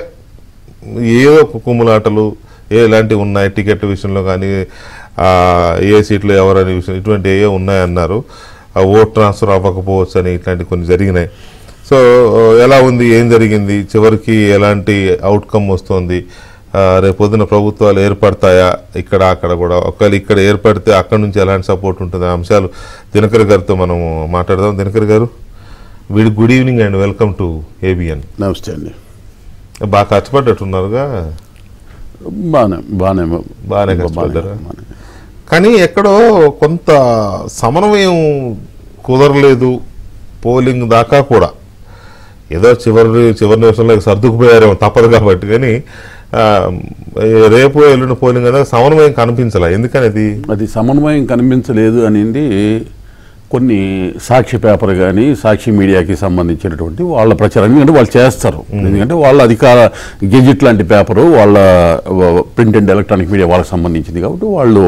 ఏదో ఒక కుమ్ములాటలు ఏ ఇలాంటివి ఉన్నాయి టికెట్ విషయంలో కానీ ఆ, ఏ సీట్లు ఎవరనే విషయం ఇటువంటి ఏ ఉన్నాయన్నారు ఆ ఓట్ ట్రాన్స్ఫర్ అవ్వకపోవచ్చు అని ఇట్లాంటి కొన్ని జరిగినాయి సో ఎలా ఉంది ఏం జరిగింది చివరికి ఎలాంటి అవుట్కమ్ వస్తుంది ఆ, రేపు పొద్దున ప్రభుత్వాలు ఏర్పడతాయా ఇక్కడ అక్కడ కూడా ఒకవేళ ఇక్కడ ఏర్పడితే అక్కడ నుంచి ఎలాంటి సపోర్ట్ ఉంటుంది ఆ అంశాలు దినకర్ గారితో మనం మాట్లాడదాం దినకర్ గారు వీడి good evening and welcome to ABN నమస్తే అండి బాగా కష్టపడ్డట్టున్నారుగా బాగానే బాగానే బాగానే కష్టపడ్డారా? బాగానే. కానీ ఎక్కడో కొంత సమన్వయం కుదరలేదు పోలింగ్ దాకా కూడా ఏదో చివరి చివరి నిమిషంలో సర్దుకుపోయారేమో తప్పదు కాబట్టి కానీ ఆ, రేపు ఎల్లుండి పోలింగ్ అనేది సమన్వయం కనిపించాల ఎందుకని అది అది సమన్వయం కనిపించలేదు అనేది కొన్ని సాక్షి పేపర్ కానీ సాక్షి మీడియాకి సంబంధించినటువంటి వాళ్ళ ప్రచారం ఎందుకంటే వాళ్ళు చేస్తారు ఎందుకంటే వాళ్ళ అధికార గెజిట్ లాంటి పేపరు వాళ్ళ ప్రింట్ అండ్ ఎలక్ట్రానిక్ మీడియా వాళ్ళకి సంబంధించింది కాబట్టి వాళ్ళు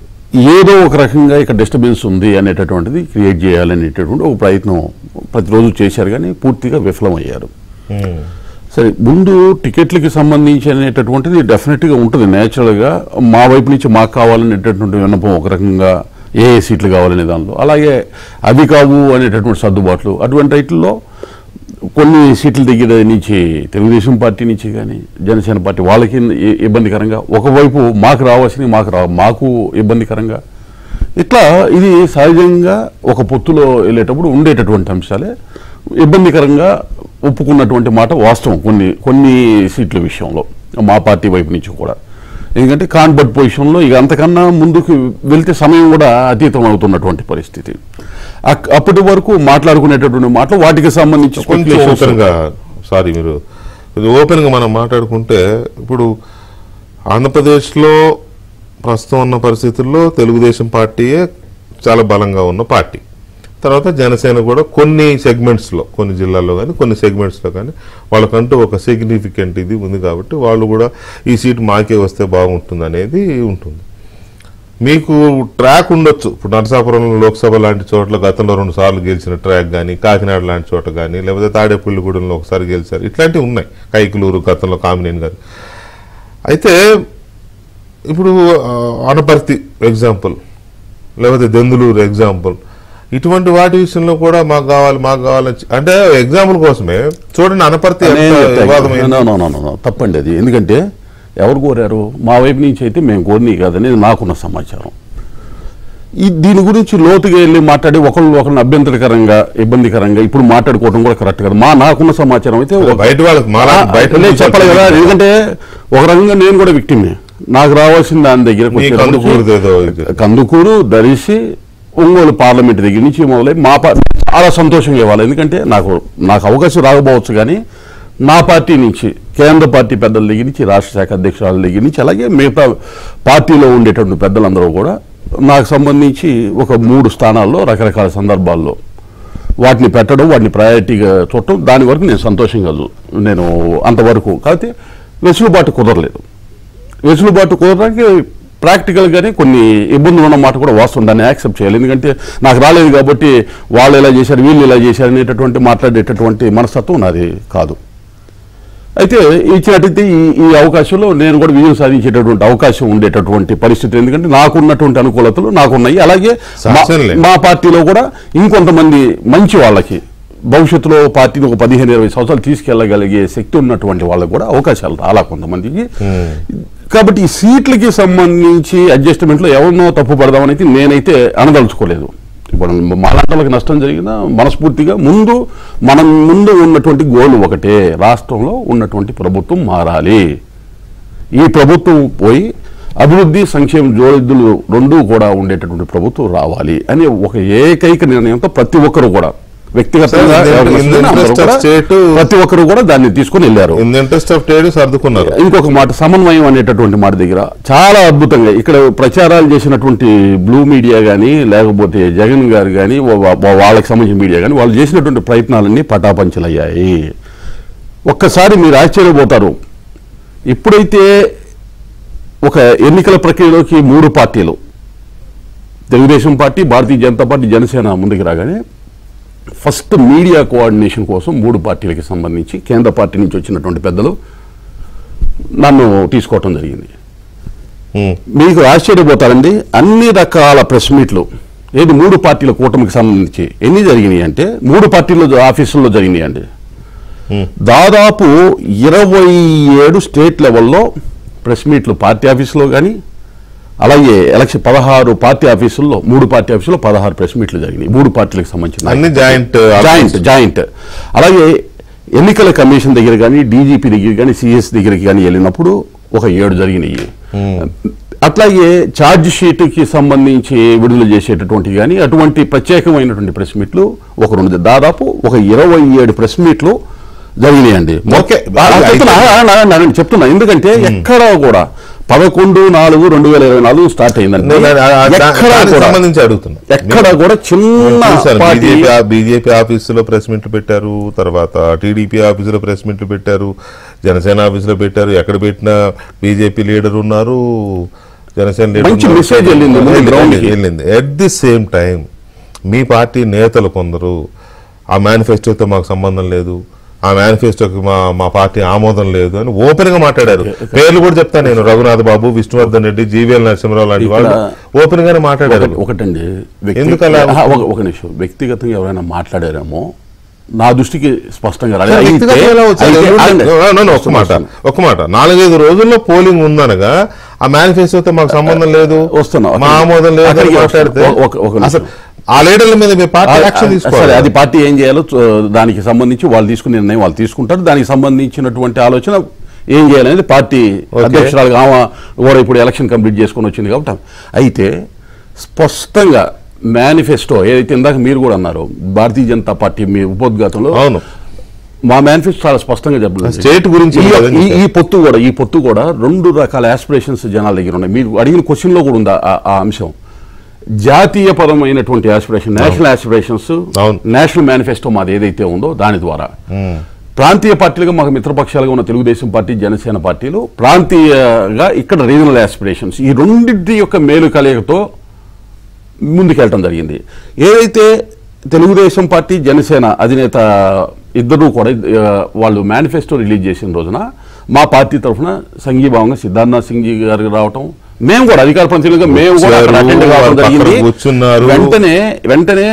ఏదో ఒక రకంగా ఇక్కడ డిస్టర్బెన్స్ ఉంది అనేటటువంటిది క్రియేట్ చేయాలనేటటువంటి ఒక ప్రయత్నం ప్రతిరోజు చేశారు కానీ పూర్తిగా విఫలమయ్యారు ఉమ్, సరే ముందు టికెట్లకి సంబంధించి అనేటటువంటిది డెఫినెట్గా ఉంటుంది న్యాచురల్గా మా వైపు నుంచి మాకు కావాలనేటటువంటి విన్నపం ఒక రకంగా ఏ ఏ సీట్లు కావాలనే దానిలో అలాగే అవి కావు అనేటటువంటి సర్దుబాట్లు అటువంటి రైట్లలో కొన్ని సీట్ల దగ్గర నుంచి తెలుగుదేశం పార్టీ నుంచి కానీ జనసేన పార్టీ వాళ్ళకి ఇ- ఇబ్బందికరంగా ఒకవైపు మాకు రావాల్సినవి మాకు రా మాకు ఇబ్బందికరంగా ఇట్లా ఇది సహజంగా ఒక పొత్తులో వెళ్ళేటప్పుడు ఉండేటటువంటి అంశాలే ఇబ్బందికరంగా ఒప్పుకున్నటువంటి మాట వాస్తవం కొన్ని కొన్ని సీట్ల విషయంలో మా పార్టీ వైపు నుంచి కూడా ఎందుకంటే కాన్బర్ట్ పొజిషన్లో ఇక అంతకన్నా ముందుకు వెళ్తే సమయం కూడా అతీతం అవుతున్నటువంటి పరిస్థితి అక్- అప్పటి వరకు మాట్లాడుకునేటటువంటి మాటలు వాటికి సంబంధించి కొంచెం speculations- ఓపెన్ గా సారీ మీరు ఇది ఓపెన్ గా మనం మాట్లాడుకుంటే ఇప్పుడు ఆంధ్రప్రదేశ్లో ప్రస్తుతం ఉన్న పరిస్థితుల్లో తెలుగుదేశం పార్టీయే చాలా బలంగా ఉన్న పార్టీ తర్వాత జనసేన కూడా కొన్ని సెగ్మెంట్స్లో కొన్ని జిల్లాల్లో కానీ కొన్ని సెగ్మెంట్స్లో కానీ వాళ్ళకంటూ ఒక సిగ్నిఫికెంట్ ఇది ఉంది కాబట్టి వాళ్ళు కూడా ఈ సీట్ మాకే వస్తే బాగుంటుంది అనేది ఉంటుంది మీకు ట్రాక్ ఉండొచ్చు ఇప్పుడు నరసాపురం లోక్సభ లాంటి చోట్ల గతంలో రెండు సార్లు గెలిచిన ట్రాక్ కానీ కాకినాడ లాంటి చోట కానీ లేకపోతే తాడేపల్లిగూడెంలో ఒకసారి గెలిచారు ఇట్లాంటివి ఉన్నాయి కైకులూరు గతంలో కామినేని గారు అయితే ఇప్పుడు ఆ, అనపర్తి ఎగ్జాంపుల్ లేకపోతే దెందులూరు ఎగ్జాంపుల్ ఇటువంటి వాటి విషయంలో కూడా మాకు కావాలి మాకు కావాలి అని- అంటే ఎగ్జాంపుల్ కోసమే చూడండి అనపర్తి ఎంత నేను చెప్తా వివాదం ఇక్కడ. అయింది. No, no, no, no, no. తప్పండి అది ఎందుకంటే ఎవరు కోరారు మా వైపు నుంచి అయితే మేము కోరిని కాదని నాకున్న సమాచారం ఈ దీని గురించి లోతుగా వెళ్ళి మాట్లాడి ఒకళ్ళు ఒకరిని అభ్యంతరకరంగా ఇబ్బందికరంగా ఇప్పుడు మాట్లాడుకోవడం కూడా కరెక్ట్ కాదు మా నాకున్న సమాచారం అయితే ఒక- బయట వాళ్ళకి మాలా ఆ, బయట నేను నుంచి చెప్పాలి కదా వచ్చే- ఎందుకంటే ఒక రకంగా నేను కూడా విక్టిమే నాకు రావాల్సిన దాని దగ్గర మీ కందుకూరుది ఏదో ఇది. కందుకూరు దరిసి ఒంగోలు పార్లమెంట్ దగ్గర నుంచి మొదలై మా పార్టీ చాలా సంతోషంగా ఇవ్వాలి ఎందుకంటే నాకు నాకు అవకాశం రాకపోవచ్చు కానీ నా పార్టీ నుంచి కేంద్ర పార్టీ పెద్దల దగ్గర నుంచి రాష్ట్ర శాఖ అధ్యక్షురాల దగ్గర నుంచి అలాగే మిగతా పార్టీలో ఉండేటువంటి పెద్దలందరూ కూడా నాకు సంబంధించి ఒక మూడు స్థానాల్లో రకరకాల సందర్భాల్లో వాటిని పెట్టడం వాటిని ప్రయారిటీగా చూడటం దాని వరకు నేను సంతోషంగా చూ- నేను అంతవరకు కాకపోతే వెసులుబాటు కుదరలేదు వెసులుబాటు కుదరడానికి ప్రాక్టికల్గానే కొన్ని ఇబ్బందులు ఉన్న మాట కూడా వాస్తవం దాన్ని యాక్సెప్ట్ చేయాలి ఎందుకంటే నాకు రాలేదు కాబట్టి వాళ్ళు ఇలా చేశారు వీళ్ళు ఇలా చేశారు అనేటటువంటి మాట్లాడేటటువంటి మనస్తత్వం నాది కాదు అయితే ఇచ్చినట్టయితే ఈ ఈ అవకాశంలో నేను కూడా విజయం సాధించేటటువంటి అవకాశం ఉండేటటువంటి పరిస్థితి ఎందుకంటే నాకున్నటువంటి అనుకూలతలు నాకున్నాయి అలాగే మా- సహజంలే. మా పార్టీలో కూడా ఇంకొంతమంది మంచి వాళ్ళకి భవిష్యత్తులో పార్టీని ఒక పదిహేను ఇరవై సంవత్సరాలు తీసుకెళ్లగలిగే శక్తి ఉన్నటువంటి వాళ్ళకి కూడా అవకాశాలు రాలా కొంతమందికి కాబట్టి ఈ సీట్లకి సంబంధించి అడ్జస్ట్మెంట్లో ఎవరినో తప్పు పడదామని అయితే నేనైతే అనదలుచుకోలేదు ఇప్పుడు మాలాంటలకు నష్టం జరిగినా మనస్ఫూర్తిగా ముందు మనం ముందు ఉన్నటువంటి గోల్ ఒకటే రాష్ట్రంలో ఉన్నటువంటి ప్రభుత్వం మారాలి ఈ ప్రభుత్వం పోయి అభివృద్ధి సంక్షేమ జోడిద్దులు రెండూ కూడా ఉండేటటువంటి ప్రభుత్వం రావాలి అనే ఒక ఏకైక నిర్ణయంతో ప్రతి ఒక్కరు కూడా వ్యక్తిగతంగా Sir, in the- ఎవరు in the వస్తున్నా అందరూ interest of కూడా state- ప్రతి ఒక్కరు కూడా దాన్ని తీసుకొని వెళ్ళారు in the interest of trade సర్దుకున్నారు ఇంకొక మాట సమన్వయం అనేటటువంటి మాట దగ్గర చాలా అద్భుతంగా ఇక్కడ ప్రచారాలు చేసినటువంటి బ్లూ మీడియా కానీ లేకపోతే జగన్ గారు కానీ వాళ్ళకి సంబంధించిన మీడియా కానీ వాళ్ళు చేసినటువంటి ప్రయత్నాలన్నీ పటాపంచలయ్యాయి ఒక్కసారి మీరు ఆశ్చర్యపోతారు ఇప్పుడైతే ఒక ఎన్నికల ప్రక్రియలోకి మూడు పార్టీలు తెలుగుదేశం పార్టీ భారతీయ జనతా పార్టీ జనసేన ముందుకు రాగానే ఫస్ట్ మీడియా కోఆర్డినేషన్ కోసం మూడు పార్టీలకి సంబంధించి కేంద్ర పార్టీ నుంచి వచ్చినటువంటి పెద్దలు నన్ను తీసుకోవటం జరిగింది ఉమ్. మీకు ఆశ్చర్యపోతారండి అన్ని రకాల ప్రెస్ మీట్లు ఏది మూడు పార్టీల కూటమికి సంబంధించి ఎన్ని జరిగినాయి అంటే మూడు పార్టీల ఆఫీసుల్లో జరిగినాయి అండి దాదాపు ఇరవై ఏడు స్టేట్ లెవెల్లో ప్రెస్ మీట్లు పార్టీ ఆఫీసులో కానీ అలాగే ఎలక్షన్ పదహారు పార్టీ ఆఫీసుల్లో మూడు పార్టీ ఆఫీసుల్లో పదహారు ప్రెస్ మీట్లు జరిగినాయి మూడు పార్టీలకు సంబంధించిన అన్ని జాయింట్ జాయింట్ జాయింట్ అలాగే ఎన్నికల కమిషన్ దగ్గర కానీ డీజీపీ దగ్గర కానీ సిఎస్ దగ్గరికి కానీ వెళ్ళినప్పుడు ఒక ఏడు జరిగినాయి అట్లాగే ఛార్జ్ షీట్కి సంబంధించి విడుదల చేసేటటువంటి కానీ అటువంటి ప్రత్యేకమైనటువంటి ప్రెస్ మీట్లు ఒక రెండు దాదాపు ఒక ఇరవై ఏడు ప్రెస్ మీట్లు జరిగినాయండి ఓకే. ఆ, ఆ, చెప్తున్నా, ఆ, ఆ, ఆ, నేను చెప్తున్నా ఎందుకంటే ఎక్కడా కూడా పదకొండు నాలుగు రెండు వేల ఇరవై నాలుగు స్టార్ట్ అయిందండి నేను ఆ- ఆ- దా- ఎక్కడా దానికి కూడా సంబంధించి అడుగుతున్నా ఎక్కడ కూడా చిన్న పార్టీ బీజేపీ బీజేపీ ఆఫీసులో ప్రెస్ మీట్లు పెట్టారు తర్వాత టీడీపీ ఆఫీసులో ప్రెస్ మీట్లు పెట్టారు జనసేన ఆఫీసులో పెట్టారు ఎక్కడ పెట్టినా బీజేపీ లీడర్ ఉన్నారు జనసేన లీడర్ మంచి ఉన్నారు. message వెళ్ళింది ముందు వెళ్ళింది, ground కి. వెళ్ళింది ఎట్ ది సేమ్ టైం మీ పార్టీ నేతలు కొందరు ఆ మేనిఫెస్టోతో మాకు సంబంధం లేదు ఆ మేనిఫెస్టోకి మా మా పార్టీ ఆమోదం లేదు అని ఓపెన్ గా మాట్లాడారు పేర్లు కూడా చెప్తాను నేను రఘునాథ్ బాబు విష్ణువర్ధన్ రెడ్డి జీవీఎల్ నరసింహరావు లాంటి వాళ్ళు ఓపెన్ గానే మాట్లాడారు ఒకటి- ఒకటండి వ్యక్తి- ఎందుకు అలా? ఆహా, ఒక ఒక నిమిషం వ్యక్తిగతంగా ఎవరైనా మాట్లాడారేమో నా దృష్టికి స్పష్టంగా రాలేదు. అయితే- వ్యక్తిగతంగా ఎలా వచ్చారు? అయితే- ఎవరు- ఆగండి. No, no, no, ఒక మాట వస్తున్నా. ఒక మాట నాలుగైదు రోజుల్లో పోలింగ్ ఉందనగా ఆ మేనిఫెస్టోతో మాకు సంబంధం లేదు వస్తున్నా. మా ఆమోదం లేదు అని అక్కడికి మాట్లాడితే వస్తున్నా. ఒక- ఒక నిమిషం. అసలు ఆ లీడర్ల మీద మీ పార్టీ ఆ- యాక్షన్ ఆ- తీసుకోవాలి సరే అది పార్టీ ఏం చేయాలో చూ- దానికి సంబంధించి వాళ్ళు తీసుకునే నిర్ణయం వాళ్ళు తీసుకుంటారు దానికి సంబంధించినటువంటి ఆలోచన ఏం చేయాలనేది పార్టీ Okay. అధ్యక్షురాలుగా ఆమె కూడా ఇప్పుడు ఎలక్షన్ కంప్లీట్ చేసుకొని వచ్చింది కాబట్టి అయితే స్పష్టంగా మేనిఫెస్టో ఏదైతే ఇందాక మీరు కూడా అన్నారు భారతీయ జనతా పార్టీ మీ ఉపోద్ఘాతంలో అవును మా మేనిఫెస్టో చాలా స్పష్టంగా చెప్పలేదు స్టేట్ గురించి ఈ- ఏం ఈ- ఈ పొత్తు కూడా ఈ పొత్తు కూడా రెండు రకాల ఆస్పిరేషన్స్ జనాల దగ్గర ఉన్నాయి మీరు అడిగిన క్వశ్చన్ లో కూడా ఉంది ఆ- ఆ అంశం జాతీయ పరమైనటువంటి ఆస్పిరేషన్ నేషనల్ ఆస్పిరేషన్స్ అవును. నేషనల్ మేనిఫెస్టో మాది ఏదైతే ఉందో దాని ద్వారా ప్రాంతీయ పార్టీలుగా మాకు మిత్రపక్షాలుగా ఉన్న తెలుగుదేశం పార్టీ జనసేన పార్టీలు ప్రాంతీయగా ఇక్కడ రీజనల్ ఆస్పిరేషన్స్ ఈ రెండింటి యొక్క మేలు కలయికతో ముందుకెళ్ళటం జరిగింది ఏదైతే తెలుగుదేశం పార్టీ జనసేన అధినేత ఇద్దరు కూడా ఆ, వాళ్ళు మేనిఫెస్టో రిలీజ్ చేసిన రోజున మా పార్టీ తరఫున సంఘీభావంగా సిద్ధార్థనాథ్ సింగ్ గారు రావటం మేము కూడా అధికార ప్రతినిధులుగా మేము కూడా అక్కడ వచ్చారు, attend కావడం వాళ్ళ పక్కన జరిగింది కూర్చున్నారు. వెంటనే వెంటనే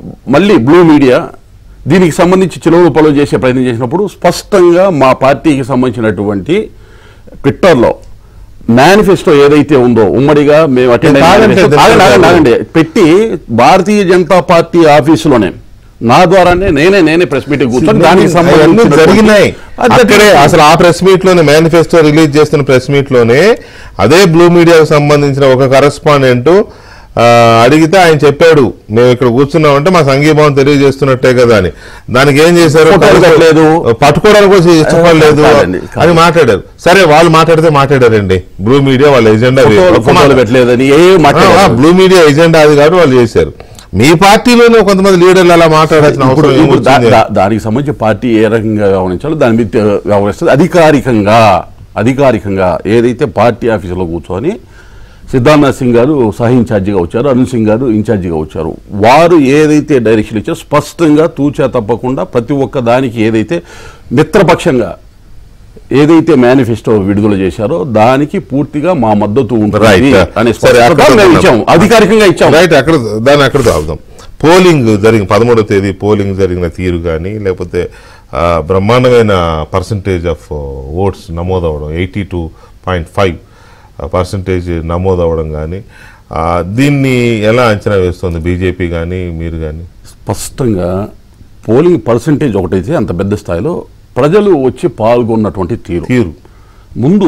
మళ్ళీ బ్లూ మీడియా దీనికి సంబంధించి చిలువలు పొలవు చేసే ప్రయత్నం చేసినప్పుడు స్పష్టంగా మా పార్టీకి సంబంధించినటువంటి ట్విట్టర్లో మేనిఫెస్టో ఏదైతే ఉందో ఉమ్మడిగా మేము అటెండ్ అయిన కాదంటే manifesto- ఆగండి, ఆగండి, ఆగండి. పెట్టి భారతీయ జనతా పార్టీ ఆఫీసులోనే నా ద్వారానే నేనే నేనే ప్రెస్ మీటింగ్ కూర్చొని దానికి అవన్నీ సంబంధించి జరిగినాయి అక్కడే అసలు ఆ ప్రెస్ మీట్ లోనే మేనిఫెస్టో రిలీజ్ చేస్తున్న ప్రెస్ మీట్ లోనే అదే బ్లూ మీడియాకు సంబంధించిన ఒక కరెస్పాండెంట్ అడిగితే ఆయన చెప్పాడు మేము ఇక్కడ కూర్చున్నామంటే మా సంఘీభావం తెలియజేస్తున్నట్టే కదా అని దానికి ఏం చేశారు ఫోటోలు పెట్టలేదు. పట్టుకోవడానికి కూడా ఇష్టపడలేదు కాదండి, కాదు. అని మాట్లాడారు సరే వాళ్ళు మాట్లాడితే మాట్లాడారండి బ్లూ మీడియా వాళ్ళ ఎజెండా ఫోటోలు- ఫోటోలు పెట్టలేదని ఏ మాట్లాడారు బ్లూ మీడియా ఎజెండా అది కాబట్టి వాళ్ళు చేశారు మీ పార్టీలోనే కొంతమంది లీడర్లు అలా మాట్లాడాల్సిన ఇప్పుడు అవసరం ఇప్పుడు దా- ఏమొచ్చింది? దా- దానికి సంబంధించి పార్టీ ఏ రకంగా వ్యవహరించాలో దాని మీద తె- వ్యవహరిస్తుంది అధికారికంగా అధికారికంగా ఏదైతే పార్టీ ఆఫీసులో కూర్చొని సిద్ధార్థనాథ్ సింగ్ గారు సహ ఇన్ఛార్జిగా వచ్చారు అరుణ్ సింగ్ గారు ఇన్ఛార్జిగా వచ్చారు వారు ఏదైతే డైరెక్షన్ ఇచ్చారో స్పష్టంగా తూచా తప్పకుండా ప్రతి ఒక్క దానికి ఏదైతే మిత్రపక్షంగా ఏదైతే మేనిఫెస్టో విడుదల చేశారో దానికి పూర్తిగా మా మద్దతు ఉంటుంది Right. అని సరే, స్పష్టంగా అక్కడ మేము ఇచ్చాం అధికారికంగా ఇచ్చాం రైట్ అక్కడ దాన్ని అక్కడ ఆపుదాం పోలింగ్ జరిగిన పదమూడవ తేదీ పోలింగ్ జరిగిన తీరు కానీ లేకపోతే ఆ, బ్రహ్మాండమైన పర్సంటేజ్ ఆఫ్ ఓట్స్ నమోదవడం eighty two point five percentage నమోదవడం కానీ ఆ, దీన్ని ఎలా అంచనా వేస్తుంది బీజేపీ కానీ మీరు కానీ స్పష్టంగా పోలింగ్ పర్సంటేజ్ ఒకటైతే అంత పెద్ద స్థాయిలో ప్రజలు వచ్చి పాల్గొన్నటువంటి తీరు తీరు ముందు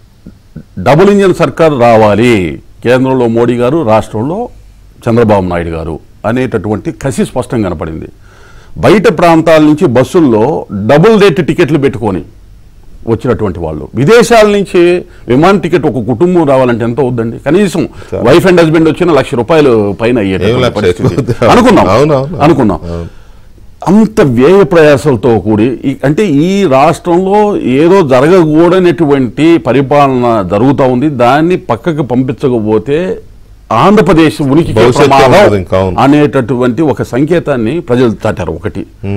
డబుల్ ఇంజన్ సర్కార్ రావాలి కేంద్రంలో మోడీ గారు రాష్ట్రంలో చంద్రబాబు నాయుడు గారు అనేటటువంటి కసి స్పష్టంగా కనపడింది బయట ప్రాంతాల నుంచి బస్సుల్లో డబుల్ రేట్ టికెట్లు పెట్టుకొని వచ్చినటువంటి వాళ్ళు విదేశాల నుంచి విమాన టికెట్ ఒక కుటుంబం రావాలంటే ఎంత అవుద్దండి కనీసం వైఫ్ అండ్ హస్బెండ్ వచ్చిన లక్ష రూపాయలు పైన ఏం అయ్యేటటువంటి లక్ష పరిస్థితి. ఎక్కువ? అనుకున్నాం అవునవును. అనుకున్నాం అంత వ్యయ ప్రయాసాలతో కూడి ఈ- అంటే ఈ రాష్ట్రంలో ఏదో జరగకూడనటువంటి పరిపాలన జరుగుతూ ఉంది దాన్ని పక్కకు పంపించకపోతే ఆంధ్రప్రదేశ్ ఉనికి భవిష్యత్తు ఉండదు ఇంకా, అవును. అనేటటువంటి ఒక సంకేతాన్ని ప్రజలు చాటారు ఒకటి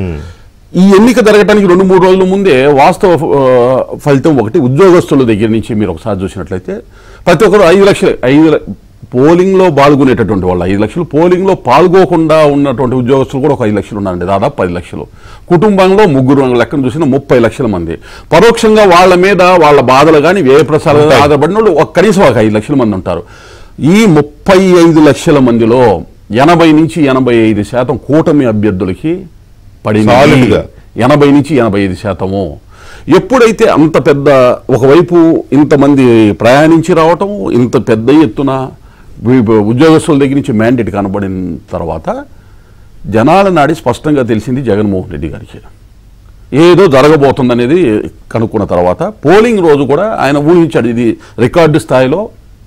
ఈ ఎన్నిక జరగడానికి రెండు మూడు రోజుల ముందే వాస్తవ ఆ, ఫలితం ఒకటి ఉద్యోగస్తుల దగ్గర నుంచి మీరు ఒకసారి చూసినట్లయితే ప్రతి ఒక్కరు ఐదు లక్షలు ఐదు ల- పోలింగ్లో పాల్గొనేటటువంటి వాళ్ళు ఐదు లక్షలు పోలింగ్లో పాల్గొకుండా ఉన్నటువంటి ఉద్యోగస్తులు కూడా ఒక ఐదు లక్షలు ఉన్నారండి దాదాపు పది లక్షలు కుటుంబంలో ముగ్గురు లెక్కను చూసిన ముప్పై లక్షల మంది పరోక్షంగా వాళ్ళ మీద వాళ్ళ బాధలు కానీ వ్యయ ప్రసారాలు ఉంటాయి. ఆధారపడిన వాళ్ళు ఒక కనీసం ఒక ఐదు లక్షల మంది ఉంటారు ఈ ముప్పై ఐదు లక్షల మందిలో ఎనభై నుంచి ఎనభై ఐదు శాతం కూటమి అభ్యర్థులకి Solid పడింది గా. ఎనభై నుంచి ఎనభై ఐదు శాతము ఎప్పుడైతే అంత పెద్ద ఒకవైపు ఇంతమంది ప్రయాణించి రావటం ఇంత పెద్ద ఎత్తున వి- ఉద్యోగస్తుల దగ్గర నుంచి మ్యాండేట్ కనబడిన తర్వాత జనాల నాడి స్పష్టంగా తెలిసింది జగన్మోహన్ రెడ్డి గారికి ఏదో జరగబోతుందనేది కనుక్కున్న తర్వాత పోలింగ్ రోజు కూడా ఆయన ఊహించాడు ఇది రికార్డు స్థాయిలో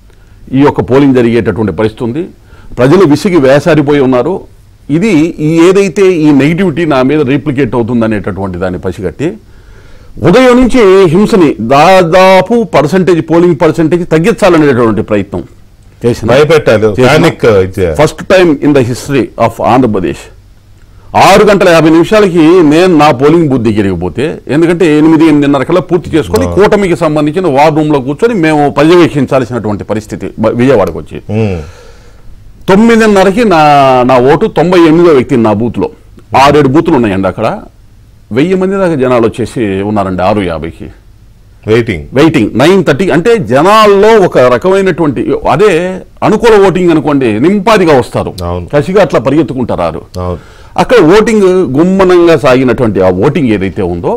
ఈ యొక్క పోలింగ్ జరిగేటటువంటి పరిస్థితి ఉంది ప్రజలు విసిగి వేసారిపోయి ఉన్నారు ఇది ఈ ఏదైతే ఈ నెగిటివిటీ నా మీద రీప్లికేట్ అవుతుందనేటటువంటి దాన్ని పసిగట్టి ఉదయం నుంచి హింసని దాదాపు పర్సంటేజ్ పోలింగ్ పర్సంటేజ్ తగ్గించాలనేటటువంటి ప్రయత్నం చేసిన భయపెట్టాలి చేసిన- ప్యానిక్ ఇచ్చే- first time in the history of Andhra Pradesh ఆరు గంటల యాభై నిమిషాలకి నేను నా పోలింగ్ బూత్ దగ్గరికి పోతే ఎందుకంటే ఎనిమిది ఎనిమిదిన్నర కల్లా పూర్తి చేసుకొని కూటమికి సంబంధించిన వార్ రూమ్ లో కూర్చొని మేము పర్యవేక్షించాల్సినటువంటి పరిస్థితి బ- విజయవాడకు వచ్చి ఉమ్. తొమ్మిదిన్నరకి నా నా ఓటు తొంభై ఎనిమిదో వ్యక్తి నా బూత్లో ఆరేడు బూతులు ఉన్నాయండి అక్కడ వెయ్యి మంది దాకా జనాలు వచ్చేసి ఉన్నారండి ఆరు యాభైకి వెయిటింగ్ వెయిటింగ్ నైన్ థర్టీ అంటే జనాల్లో ఒక రకమైనటువంటి అదే అనుకూల ఓటింగ్ అనుకోండి నింపాదిగా వస్తారు అవును. కసిగా అట్లా పరిగెత్తుకుంటారు అవును అక్కడ ఓటింగ్ గుమ్మనంగా సాగినటువంటి ఆ ఓటింగ్ ఏదైతే ఉందో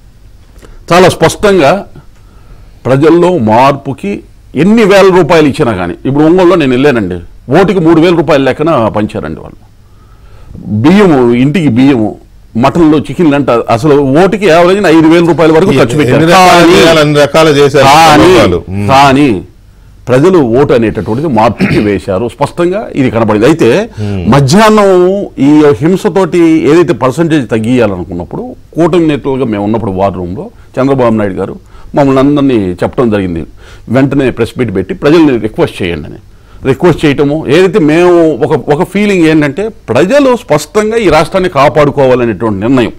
చాలా స్పష్టంగా ప్రజల్లో మార్పుకి ఎన్ని వేల రూపాయలు ఇచ్చినా కానీ ఇప్పుడు ఒంగోలులో నేను వెళ్ళానండి ఓటుకి మూడు వేల రూపాయల లెక్కన పంచారండి వాళ్ళు బియ్యము ఇంటికి బియ్యము మటన్లో చికెన్లు అంట అసలు ఓటుకి యావరేజ్ ఐదు వేల రూపాయల వరకు ఖర్చు ఎన్ని పెట్టారు రకాలు కానీ- చేయాలి, అన్ని రకాలు చేశారు కానీ ప్రభుత్వాలు. ఉమ్. కానీ ప్రజలు ఓటు అనేటటువంటిది మార్పుకి వేశారు స్పష్టంగా ఇది కనబడింది అయితే మధ్యాహ్నం ఈ హింసతోటి ఏదైతే పర్సంటేజ్ తగ్గియాలనుకున్నప్పుడు కూటమి నేతలుగా మేము ఉన్నప్పుడు వార్ రూమ్లో చంద్రబాబు నాయుడు గారు మమ్మల్ని అందరినీ చెప్పడం జరిగింది వెంటనే ప్రెస్ మీట్ పెట్టి ప్రజల్ని రిక్వెస్ట్ చేయండి అని రిక్వెస్ట్ చేయటము ఏదైతే మేము ఒక ఒక ఫీలింగ్ ఏంటంటే ప్రజలు స్పష్టంగా ఈ రాష్ట్రాన్ని కాపాడుకోవాలనేటువంటి నిర్ణయం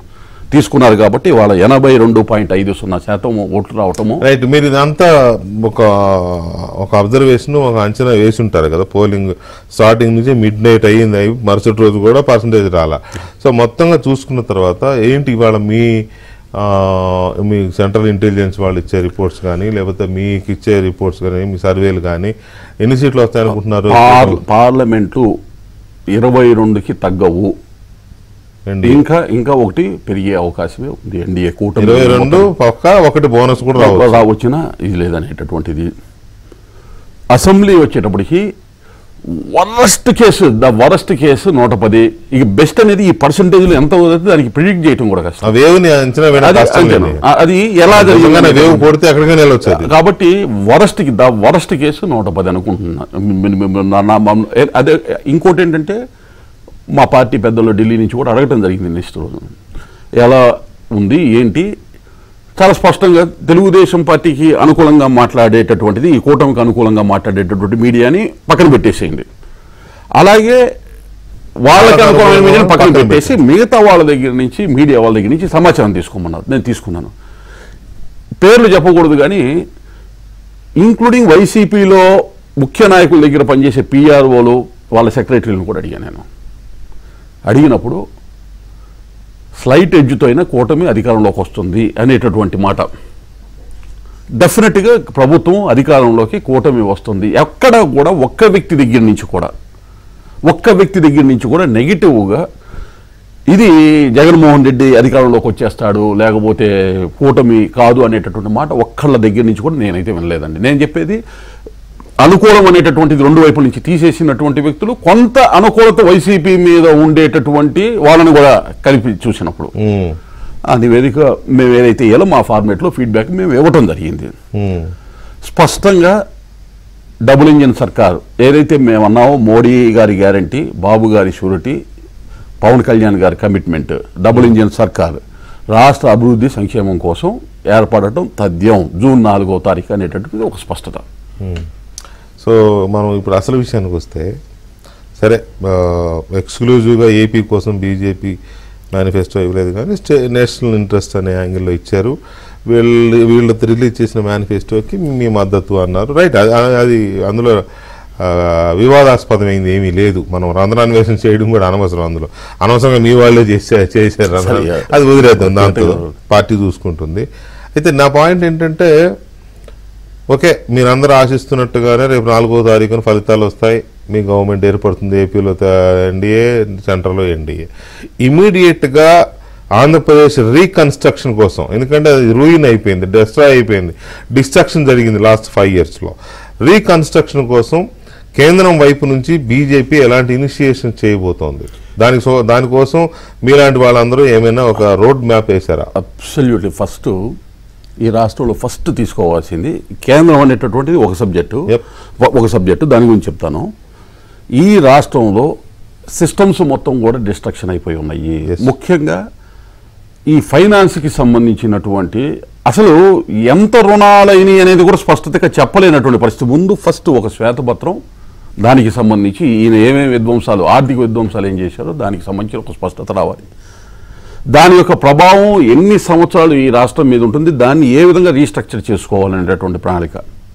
తీసుకున్నారు కాబట్టి వాళ్ళ ఎనభై రెండు పాయింట్ ఐదు సున్నా శాతం ఓట్లు రావటము రైట్ మీరు ఇదంతా ఒక ఒక అబ్జర్వేషన్ ఒక అంచనా వేసి ఉంటారు కదా పోలింగ్ స్టార్టింగ్ నుంచి మిడ్ నైట్ అయ్యింది అయి మరుసటి రోజు కూడా పర్సంటేజ్ రాలా సో మొత్తంగా చూసుకున్న తర్వాత ఏంటి ఇవాళ మీ ఆ, మీ సెంట్రల్ ఇంటెలిజెన్స్ వాళ్ళు ఇచ్చే రిపోర్ట్స్ కానీ లేకపోతే మీకు ఇచ్చే రిపోర్ట్స్ కానీ మీ సర్వేలు కానీ ఎన్ని సీట్లు వస్తాయనుకుంటున్నారు పార్ పార్లమెంట్లు ఇరవై రెండుకి తగ్గవు ఎన్డీ ఇంకా ఇంకా ఒకటి పెరిగే అవకాశమే ఉంది ఎన్డీఏ కూటమి ఇరవై రెండు పక్క ఒకటి బోనస్ కూడా రావచ్చు రా- వచ్చినా ఇది లేదనేటటువంటిది అసెంబ్లీ వచ్చేటప్పటికి worst case the worst case నూట పది ఇక బెస్ట్ అనేది ఈ పర్సంటేజ్లో ఎంత అవుతుందో దానికి ప్రిడిక్ట్ చేయడం కూడా కష్టం ఆ వేవ్ని అంచనా వేయడం అది కష్టం అంతేనా? లేదు. ఆ- అది ఎలా నిజంగానే వేవ్ జరిగింది కొడితే ఎక్కడికైనా వెళ్ళొచ్చు అది కాబట్టి వరస్ట్ ద వరస్ట్ కేసు నూట పది అనుకుంటున్నా మి- మి- మి- నా- నా- మా- ఏ- అదే ఇంకోటి ఏంటంటే మా పార్టీ పెద్దలు ఢిల్లీ నుంచి కూడా అడగటం జరిగింది నెక్స్ట్ రోజు ఎలా ఉంది ఏంటి చాలా స్పష్టంగా తెలుగుదేశం పార్టీకి అనుకూలంగా మాట్లాడేటటువంటిది ఈ కూటమికి అనుకూలంగా మాట్లాడేటటువంటి మీడియాని పక్కన పెట్టేసేయండి అలాగే వాళ్ళకి అనుకూలమైన మీడియాని పక్కన పక్కన పెట్టేసి మిగతా వాళ్ళ దగ్గర నుంచి మీడియా వాళ్ళ దగ్గర నుంచి సమాచారం తీసుకోమన్నారు నేను తీసుకున్నాను పేర్లు చెప్పకూడదు కానీ ఇంక్లూడింగ్ వైసీపీలో ముఖ్య నాయకుల దగ్గర పనిచేసే పిఆర్ఓలు వాళ్ళ సెక్రటరీలను కూడా అడిగాను నేను అడిగినప్పుడు స్లైట్ ఎడ్జ్తో అయినా కూటమి అధికారంలోకి వస్తుంది అనేటటువంటి మాట డెఫినెట్గా ప్రభుత్వం అధికారంలోకి కూటమి వస్తుంది ఎక్కడ కూడా ఒక్క వ్యక్తి దగ్గర నుంచి కూడా ఒక్క వ్యక్తి దగ్గర నుంచి కూడా నెగిటివ్గా ఇది జగన్మోహన్ రెడ్డి అధికారంలోకి వచ్చేస్తాడు లేకపోతే కూటమి కాదు అనేటటువంటి మాట ఒక్కళ్ళ దగ్గర నుంచి కూడా నేనైతే వినలేదండి నేను చెప్పేది అనుకూలం అనేటటువంటిది రెండు వైపుల నుంచి తీసేసినటువంటి వ్యక్తులు కొంత అనుకూలత వైసీపీ మీద ఉండేటటువంటి వాళ్ళని కూడా కలిపి చూసినప్పుడు ఉమ్, ఆ నివేదిక మేము ఏదైతే ఇయ్యాలో మా ఫార్మేట్లో ఫీడ్బ్యాక్ మేము ఇవ్వటం జరిగింది ఉమ్, స్పష్టంగా డబుల్ ఇంజిన్ సర్కార్ ఏదైతే మేము అన్నామో మోడీ గారి గ్యారంటీ బాబు గారి షూరిటీ పవన్ కళ్యాణ్ గారి కమిట్మెంట్ డబుల్ ఇంజిన్ సర్కార్ రాష్ట్ర అభివృద్ధి సంక్షేమం కోసం ఏర్పడటం తథ్యం జూన్ నాలుగో తారీఖు అనేటటువంటిది ఒక స్పష్టత ఉమ్. సో మనం ఇప్పుడు అసలు విషయానికి వస్తే సరే ఆ, ఎక్స్క్లూజివ్గా ఏపీ కోసం బీజేపీ మేనిఫెస్టో ఇవ్వలేదు కానీ స్టే నేషనల్ ఇంట్రెస్ట్ అనే యాంగిల్లో ఇచ్చారు వీళ్ళు వీళ్ళు రిలీజ్ చేసిన మేనిఫెస్టోకి మీ మద్దతు అన్నారు రైట్ అది అది అందులో ఆ, వివాదాస్పదమైంది ఏమీ లేదు మనం రంధ్రాన్వేషణ చేయడం కూడా అనవసరం అందులో అనవసరంగా మీ వాళ్ళే చేసే చేశారు రంధ్రం. సరిగా. అది వదిలేద్దాం దాంతో అంతే. పార్టీ చూసుకుంటుంది అయితే నా పాయింట్ ఏంటంటే ఓకే మీరందరూ ఆశిస్తున్నట్టుగానే రేపు నాలుగో తారీఖున ఫలితాలు వస్తాయి మీ గవర్నమెంట్ ఏర్పడుతుంది ఏపీలో ఎన్డీఏ సెంట్రల్లో ఎన్డీఏ ఇమీడియట్గా ఆంధ్రప్రదేశ్ రీకన్స్ట్రక్షన్ కోసం ఎందుకంటే అది రూయిన్ అయిపోయింది డెస్ట్రాయ్ అయిపోయింది డిస్ట్రక్షన్ జరిగింది లాస్ట్ ఫైవ్ ఇయర్స్లో రీకన్స్ట్రక్షన్ కోసం కేంద్రం వైపు నుంచి బీజేపీ ఎలాంటి ఇనిషియేషన్ చేయబోతోంది దానికి సో దానికోసం మీలాంటి వాళ్ళందరూ ఏమైనా ఒక రోడ్ మ్యాప్ వేశారా అబ్సల్యూట్లీ ఫస్ట్ ఈ రాష్ట్రంలో ఫస్ట్ తీసుకోవాల్సింది కేంద్రం అనేటటువంటిది ఒక సబ్జెక్టు Yep. ఒక- ఒక సబ్జెక్టు దాని గురించి చెప్తాను ఈ రాష్ట్రంలో సిస్టమ్స్ మొత్తం కూడా డిస్ట్రక్షన్ అయిపోయి ఉన్నాయి Yes. ముఖ్యంగా ఈ ఫైనాన్స్కి సంబంధించినటువంటి అసలు ఎంత రుణాలైనవి అనేది కూడా స్పష్టతగా చెప్పలేనటువంటి పరిస్థితి ముందు ఫస్ట్ ఒక శ్వేతపత్రం దానికి సంబంధించి ఈయన ఏమేమి విధ్వంసాలు ఆర్థిక విధ్వంసాలు ఏం చేశారో దానికి సంబంధించిన ఒక స్పష్టత రావాలి దాని యొక్క ప్రభావం ఎన్ని సంవత్సరాలు ఈ రాష్ట్రం మీద ఉంటుంది దాన్ని ఏ విధంగా రీస్ట్రక్చర్ చేసుకోవాలనేటటువంటి ప్రణాళిక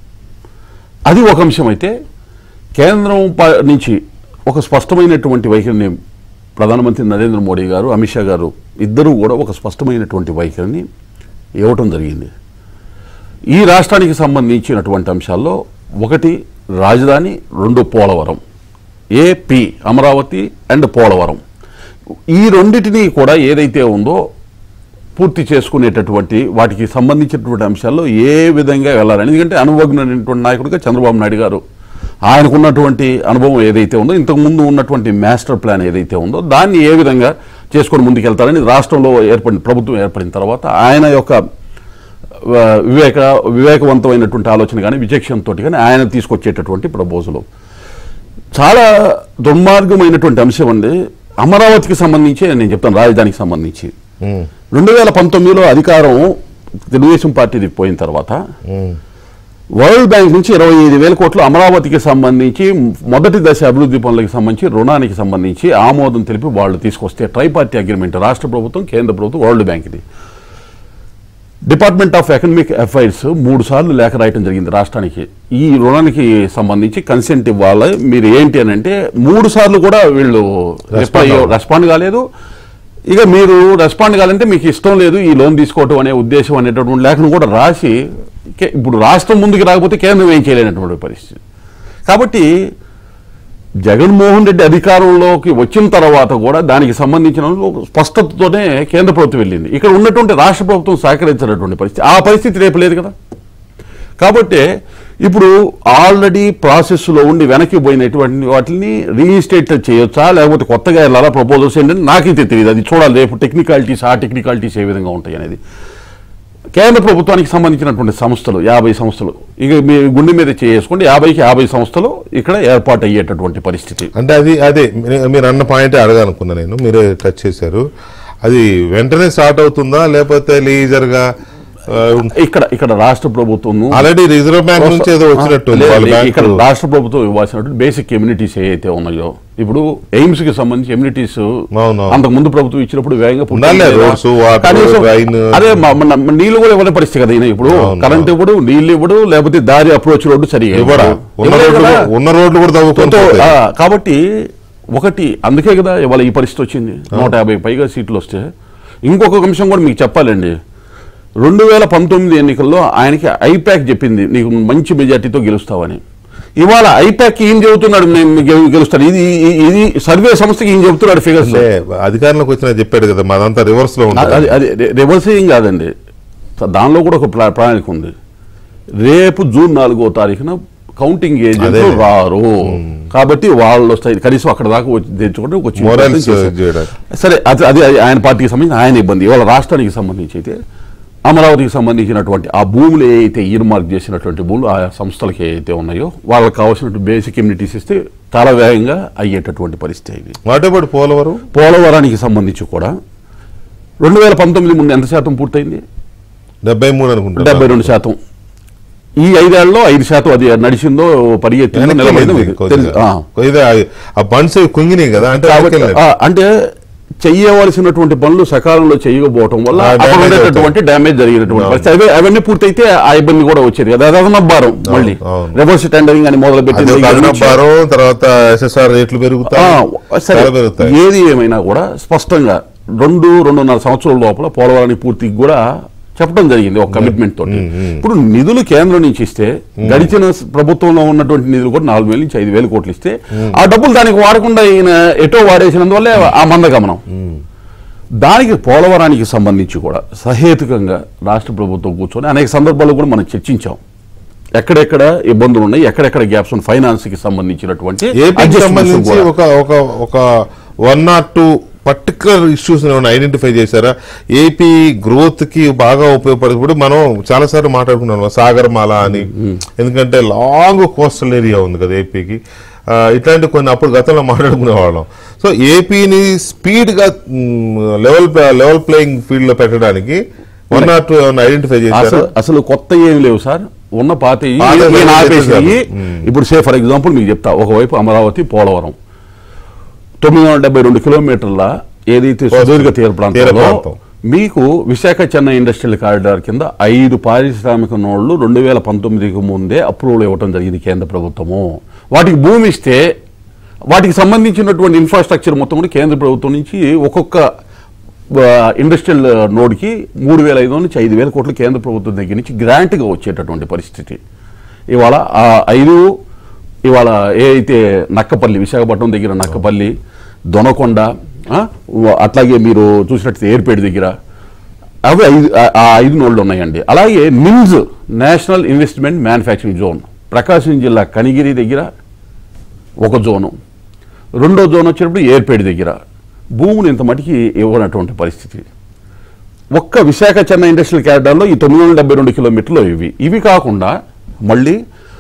అది ఒక అంశం అయితే కేంద్రం ప- నుంచి ఒక స్పష్టమైనటువంటి వైఖరిని ప్రధానమంత్రి నరేంద్ర మోడీ గారు అమిత్ షా గారు ఇద్దరూ కూడా ఒక స్పష్టమైనటువంటి వైఖరిని ఇవ్వటం జరిగింది ఈ రాష్ట్రానికి సంబంధించినటువంటి అంశాల్లో ఒకటి రాజధాని రెండు పోలవరం ఏపీ అమరావతి అండ్ పోలవరం ఈ రెండిటిని కూడా ఏదైతే ఉందో పూర్తి చేసుకునేటటువంటి వాటికి సంబంధించినటువంటి అంశాల్లో ఏ విధంగా వెళ్ళాలని ఎందుకంటే అనుభవజ్ఞటువంటి నాయకుడిగా చంద్రబాబు నాయుడు గారు ఆయనకున్నటువంటి అనుభవం ఏదైతే ఉందో ఇంతకుముందు ఉన్నటువంటి మాస్టర్ ప్లాన్ ఏదైతే ఉందో దాన్ని ఏ విధంగా చేసుకొని ముందుకెళ్తారని రాష్ట్రంలో ఏర్పడిన ప్రభుత్వం ఏర్పడిన తర్వాత ఆయన యొక్క ఆ, వివేక వివేకవంతమైనటువంటి ఆలోచన కానీ విచక్షణతో కానీ ఆయన తీసుకొచ్చేటటువంటి ప్రపోజలు చాలా దుర్మార్గమైనటువంటి అంశం అండి అమరావతికి సంబంధించి నేను చెప్తాను రాజధానికి సంబంధించి రెండు వేల పంతొమ్మిదిలో అధికారం తెలుగుదేశం పార్టీది పోయిన తర్వాత ఉమ్, వరల్డ్ బ్యాంక్ నుంచి ఇరవై ఐదు వేల కోట్లు అమరావతికి సంబంధించి మొదటి దశ అభివృద్ధి పనులకు సంబంధించి రుణానికి సంబంధించి ఆమోదం తెలిపి వాళ్ళు తీసుకొస్తే ట్రై పార్టీ అగ్రిమెంట్ రాష్ట్ర ప్రభుత్వం కేంద్ర ప్రభుత్వం వరల్డ్ బ్యాంక్ ఇది డిపార్ట్మెంట్ ఆఫ్ ఎకనమిక్ అఫైర్స్ మూడు సార్లు లేఖ రాయటం జరిగింది రాష్ట్రానికి ఈ రుణానికి సంబంధించి కన్సెంట్ ఇవ్వాలి మీరు ఏంటి అని అంటే మూడు సార్లు కూడా వీళ్ళు Respond అవ్వలేదు. రెస్పాండ్ కాలేదు ఇక మీరు రెస్పాండ్ కావాలంటే మీకు ఇష్టం లేదు ఈ లోన్ తీసుకోవటం అనే ఉద్దేశం అనేటటువంటి లేఖను కూడా రాసి కే- ఇప్పుడు రాష్ట్రం ముందుకు రాకపోతే కేంద్రం ఏం చేయలేనటువంటి పరిస్థితి కాబట్టి జగన్మోహన్ రెడ్డి అధికారంలోకి వచ్చిన తర్వాత కూడా దానికి సంబంధించిన ఒక స్పష్టతతోనే కేంద్ర ప్రభుత్వం వెళ్ళింది ఇక్కడ ఉన్నటువంటి రాష్ట్ర ప్రభుత్వం సహకరించినటువంటి పరిస్థితి ఆ పరిస్థితి రేపు లేదు కదా కాబట్టి ఇప్పుడు ఆల్రెడీ ప్రాసెస్లో ఉండి వెనక్కి పోయినటువంటి వాటిని రీఇన్స్టేట్ చేయొచ్చా లేకపోతే కొత్తగా వెళ్ళాలా ప్రపోజల్స్ ఏంటంటే నాకైతే తెలియదు అది చూడాలి రేపు టెక్నికాలిటీస్ ఆ టెక్నికాలిటీస్ ఏ విధంగా ఉంటాయి అనేది కేంద్ర ప్రభుత్వానికి సంబంధించినటువంటి సంస్థలు యాభై సంస్థలు ఇక మీ గుండె మీద చేసుకోండి యాభైకి యాభై సంస్థలు ఇక్కడ ఏర్పాటు అయ్యేటటువంటి పరిస్థితి అంటే అది అదే మీరు- మీరు అన్న పాయింట్ అడగాలనుకున్నా నేను మీరే టచ్ చేశారు అది వెంటనే స్టార్ట్ అవుతుందా లేకపోతే లీజర్ గా ఇక్కడ ఇక్కడ రాష్ట్ర ప్రభుత్వం ఆల్రెడీ రిజర్వ్ బ్యాంక్ నుంచి ఏదో వచ్చినట్టు ఉంది. వాళ్ళ బ్యాంకు- ఇక్కడ రాష్ట్ర ప్రభుత్వం ఇవ్వాల్సినటువంటి బేసిక్ ఎమ్యూనిటీస్ ఏవైతే ఉన్నాయో ఇప్పుడు ఎయిమ్స్ కి సంబంధించి ఎమ్యూనిటీస్ అవును. అంతకు ముందు ప్రభుత్వం ఇచ్చినప్పుడు వేగంగా పూర్తి ఉండాలి, చేయలేదా? roads, water, కనీసం drain. అదే మా- మన- మన నీళ్లు కూడా ఇవ్వని పరిస్థితి కదా ఈయన ఇప్పుడు అవును. కరెంట్ ఇవ్వడు నీళ్లు ఇవ్వడు లేకపోతే దారి అప్రోచ్ రోడ్డు సరిగా ఇవ్వడా ఇవ్వడు. ఉన్న ఇవ్వలేదు రోడ్లు కదా. కూడా- ఉన్న రోడ్లు కూడా తవ్వుకొని తో- పోతాయి. ఆ, కాబట్టి ఒకటి అందుకే కదా ఇవాళ ఈ పరిస్థితి వచ్చింది నూట యాభై పైగా సీట్లు వస్తే ఇంకొక అంశం కూడా మీకు చెప్పాలండి రెండు వేల పంతొమ్మిది ఎన్నికల్లో ఆయనకి ఐప్యాక్ చెప్పింది నీకు మంచి మెజార్టీతో గెలుస్తావని ఇవాళ ఐప్యాక్ ఏం చెబుతున్నాడు నేను గె- గెలుస్తాను ఇది ఇది- ఇది సర్వే సంస్థకి ఏం చెబుతున్నాడు ఫిగర్స్ అంటే అధికారంలోకి వచ్చిన చెప్పాడు కదా మాదంతా రివర్స్ లో అది ఉంటుంది అది రివర్స్ ఏం కాదండి దానిలో కూడా ఒక ప్లా- ప్రణాళిక ఉంది రేపు జూన్ నాలుగో తారీఖున కౌంటింగ్ ఏజెంట్లు అదే. రారు కాబట్టి వాళ్ళు వస్తాయి కనీసం అక్కడ దాకా వచ్చి తెచ్చుకుంటే ఒక చిన్న Morals ప్రయత్నం చేశారు. చేయడానికి. సరే అది అది అది ఆయన పార్టీకి సంబంధించి ఆయన ఇబ్బంది ఇవాళ రాష్ట్రానికి సంబంధించి అయితే అమరావతికి సంబంధించినటువంటి ఆ భూములు ఏ అయితే మార్క్ చేసినటువంటి భూములు ఆ సంస్థలకి ఏవైతే ఉన్నాయో వాళ్ళకి కావాల్సినటువంటి బేసిక్ ఇమ్యూనిటీస్ ఇస్తే చాలా వేగంగా అయ్యేటటువంటి పరిస్థితి ఇది వాట్ అబౌట్ పోలవరం పోలవరానికి సంబంధించి కూడా రెండు వేల పంతొమ్మిది ముందు ఎంత శాతం పూర్తయింది డెబ్బై మూడు అనుకుంటా డెబ్బై రెండు శాతం ఈ ఐదేళ్లలో ఐదు శాతం అది నడిచిందో పరిగెత్తిందో వెనక్కి నిలబడిందో వెళ్ళింది మీకు తెలుసు. కొద్దిగా. ఆ. కొద్దిగా ఆ బండ్స్ కుంగినాయి కదా అంటే కాబట్టి వెనక్కి ఆ, అంటే చెయ్యవలసినటువంటి పనులు సకాలంలో చేయకపోవటం వల్ల ఆ, అక్కడ damage ఉండేటటువంటి డ్యామేజ్ జరిగినటువంటి అవును. పరిస్థితి అవి అవన్నీ పూర్తయితే ఆ ఇబ్బంది కూడా వచ్చేది కదా అది అదనపు భారం మళ్ళీ అవును. రివర్స్ టెండరింగ్ అని మొదలు అది పెట్టింది ఒక దగ్గర అదనపు నుంచి- భారం తర్వాత ఎస్ఎస్ఆర్ రేట్లు పెరుగుతాయి ఆ, సరే చాలా పెరుగుతాయి ఏది ఏమైనా కూడా స్పష్టంగా రెండు రెండున్నర సంవత్సరాల లోపల పోలవరానికి పూర్తికి కూడా చెప్పడం జరిగింది ఒక కమిట్మెంట్ తోటి ఇప్పుడు నిధులు కేంద్రం నుంచి ఇస్తే గడిచిన స- ప్రభుత్వంలో ఉన్నటువంటి నిధులు కూడా నాలుగు వేల నుంచి ఐదు వేల కోట్లు ఇస్తే ఆ డబ్బులు దానికి వాడకుండా ఈయన ఎటో వాడేసినందువల్లే ఆ మందగమనం దానికి పోలవరానికి సంబంధించి కూడా సహేతుకంగా రాష్ట్ర ప్రభుత్వం కూర్చొని అనేక సందర్భాల్లో కూడా మనం చర్చించాం ఎక్కడెక్కడ ఇబ్బందులు ఉన్నాయి ఎక్కడెక్కడ గ్యాప్స్ ఉన్నాయి ఫైనాన్స్ కి సంబంధించినటువంటి ఏపీకి adjustments సంబంధించి కూడా. ఒక ఒక ఒక one or two particular issues identify చేశారా ఏపీ గ్రోత్ కి బాగా ఉపయోగపడే ఇప్పుడు మనం చాలాసార్లు మాట్లాడుకున్నాం సాగర్మాల అని ఎందుకంటే లాంగ్ కోస్టల్ ఏరియా ఉంది కదా ఏపీకి ఆ, ఇట్లాంటి కొన్ని అప్పుడు గతంలో మాట్లాడుకునే వాళ్ళం సో ఏపీని స్పీడ్ గా లెవెల్ లెవెల్ ప్లేయింగ్ ఫీల్డ్ లో పెట్టడానికి వన్ ఆర్ టూ ఐడెంటిఫై చేశారా అసలు అసలు కొత్త ఏం లేవు సార్ ఉన్న పాత ఇయ్యి, పాత ఈయన ఏం ఆపేసి లేదు ఇయ్యి. మ్మ్. ఇప్పుడు సే ఫర్ ఎగ్జాంపుల్ మీకు చెప్తా ఒకవైపు అమరావతి పోలవరం తొమ్మిది వందల డెబ్బై రెండు కిలోమీటర్ల ఏదైతే సుదీర్ఘ తీర తీర ప్రాంతంలో ప్రాంతం. మీకు విశాఖ చెన్నై ఇండస్ట్రియల్ కారిడార్ కింద ఐదు పారిశ్రామిక నోళ్లు రెండు వేల పంతొమ్మిదికి ముందే అప్రూవల్ ఇవ్వడం జరిగింది కేంద్ర ప్రభుత్వము వాటికి భూమి ఇస్తే వాటికి సంబంధించినటువంటి ఇన్ఫ్రాస్ట్రక్చర్ మొత్తం కూడా కేంద్ర ప్రభుత్వం నుంచి ఒక్కొక్క ఆ, ఇండస్ట్రియల్ నోడ్కి మూడు వేల ఐదు వందల నుంచి ఐదు వేల కోట్లు కేంద్ర ప్రభుత్వం దగ్గర నుంచి గ్రాంట్గా వచ్చేటటువంటి పరిస్థితి ఇవాళ ఆ ఐదు ఇవాళ ఏ అయితే నక్కపల్లి విశాఖపట్నం దగ్గర నక్కపల్లి దొనకొండ ఆ, వ- అట్లాగే మీరు చూసినట్టు ఏర్పేట దగ్గర అవి ఐదు ఆ- ఆ ఐదు నోళ్ళు ఉన్నాయండి అలాగే NIMS national investment manufacturing zone Prakasam జిల్లా కనిగిరి దగ్గర ఒక జోను రెండో జోన్ వచ్చేటప్పుడు ఏర్పేట దగ్గర భూములు ఇంత మటుకి ఇవ్వనటువంటి పరిస్థితి ఒక్క విశాఖ చెన్నై ఇండస్ట్రియల్ క్యారిడార్లో ఈ తొమ్మిది వందల డెబ్బై రెండు కిలోమీటర్లు ఇవి ఇవి కాకుండా మళ్ళీ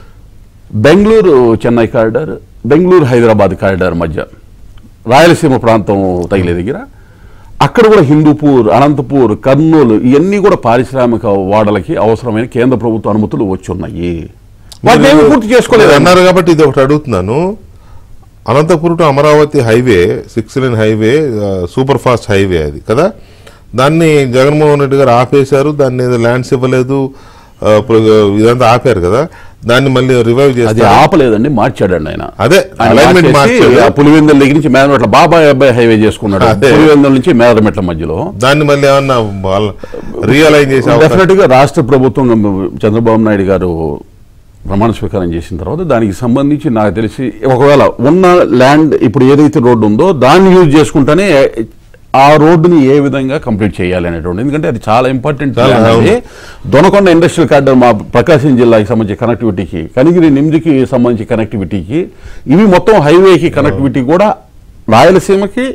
బెంగళూరు చెన్నై కారిడార్ బెంగళూరు హైదరాబాద్ కారిడార్ మధ్య రాయలసీమ ప్రాంతం తగిలే దగ్గర అక్కడ కూడా హిందూపూర్ అనంతపూర్ కర్నూలు ఇవన్నీ కూడా పారిశ్రామిక వాడలకి అవసరమైన కేంద్ర ప్రభుత్వ అనుమతులు వచ్చి ఉన్నాయి వాటిని ఏమీ పూర్తి చేసుకోలేదు మీరు అన్నారు కాబట్టి ఇది ఒకటి అడుగుతున్నాను Anantapuram to Amaravati highway six line highway ఆ, సూపర్ ఫాస్ట్ హైవే అది కదా దాన్ని జగన్మోహన్ రెడ్డి గారు ఆపేశారు దాన్ని ఏదో ల్యాండ్స్ ఇవ్వలేదు ఆ, ఇప్పుడు ఇదంతా ఆపారు కదా దాన్ని మళ్ళీ రివైవ్ అది చేస్తారు ఆపలేదండి మార్చాడండి ఆయన అదే ఆయన alignment మార్చేసి మార్చాడు. ఆ పులివెందుల దగ్గర నుంచి మేదమెట్ల బాబాయ్ అబ్బాయి హైవే చేసుకున్నాడు అదే. పులివెందుల నుంచి మేదమెట్ల మధ్యలో దాన్ని మళ్ళీ ఏమన్నా వాళ్ళ రియలైజ్ చేసే అవకాశం డెఫినెట్ గా రాష్ట్ర ప్రభుత్వం చంద్రబాబు నాయుడు గారు ప్రమాణ స్వీకారం చేసిన తర్వాత దానికి సంబంధించి నాకు తెలిసి ఒకవేళ ఉన్న ల్యాండ్ ఇప్పుడు ఏదైతే రోడ్డు ఉందో దాన్ని యూజ్ చేసుకుంటానే ఆ రోడ్డుని ఏ విధంగా కంప్లీట్ చేయాలి అనేటువంటి ఎందుకంటే అది చాలా ఇంపార్టెంట్ చాలా, అది దొనకొండ ఇండస్ట్రియల్ కార్డర్ మా ప్రకాశం జిల్లాకి సంబంధించి కనెక్టివిటీకి కనిగిరి నిమ్జికి సంబంధించి కనెక్టివిటీకి ఇవి మొత్తం హైవేకి కనెక్టివిటీ కూడా రాయలసీమకి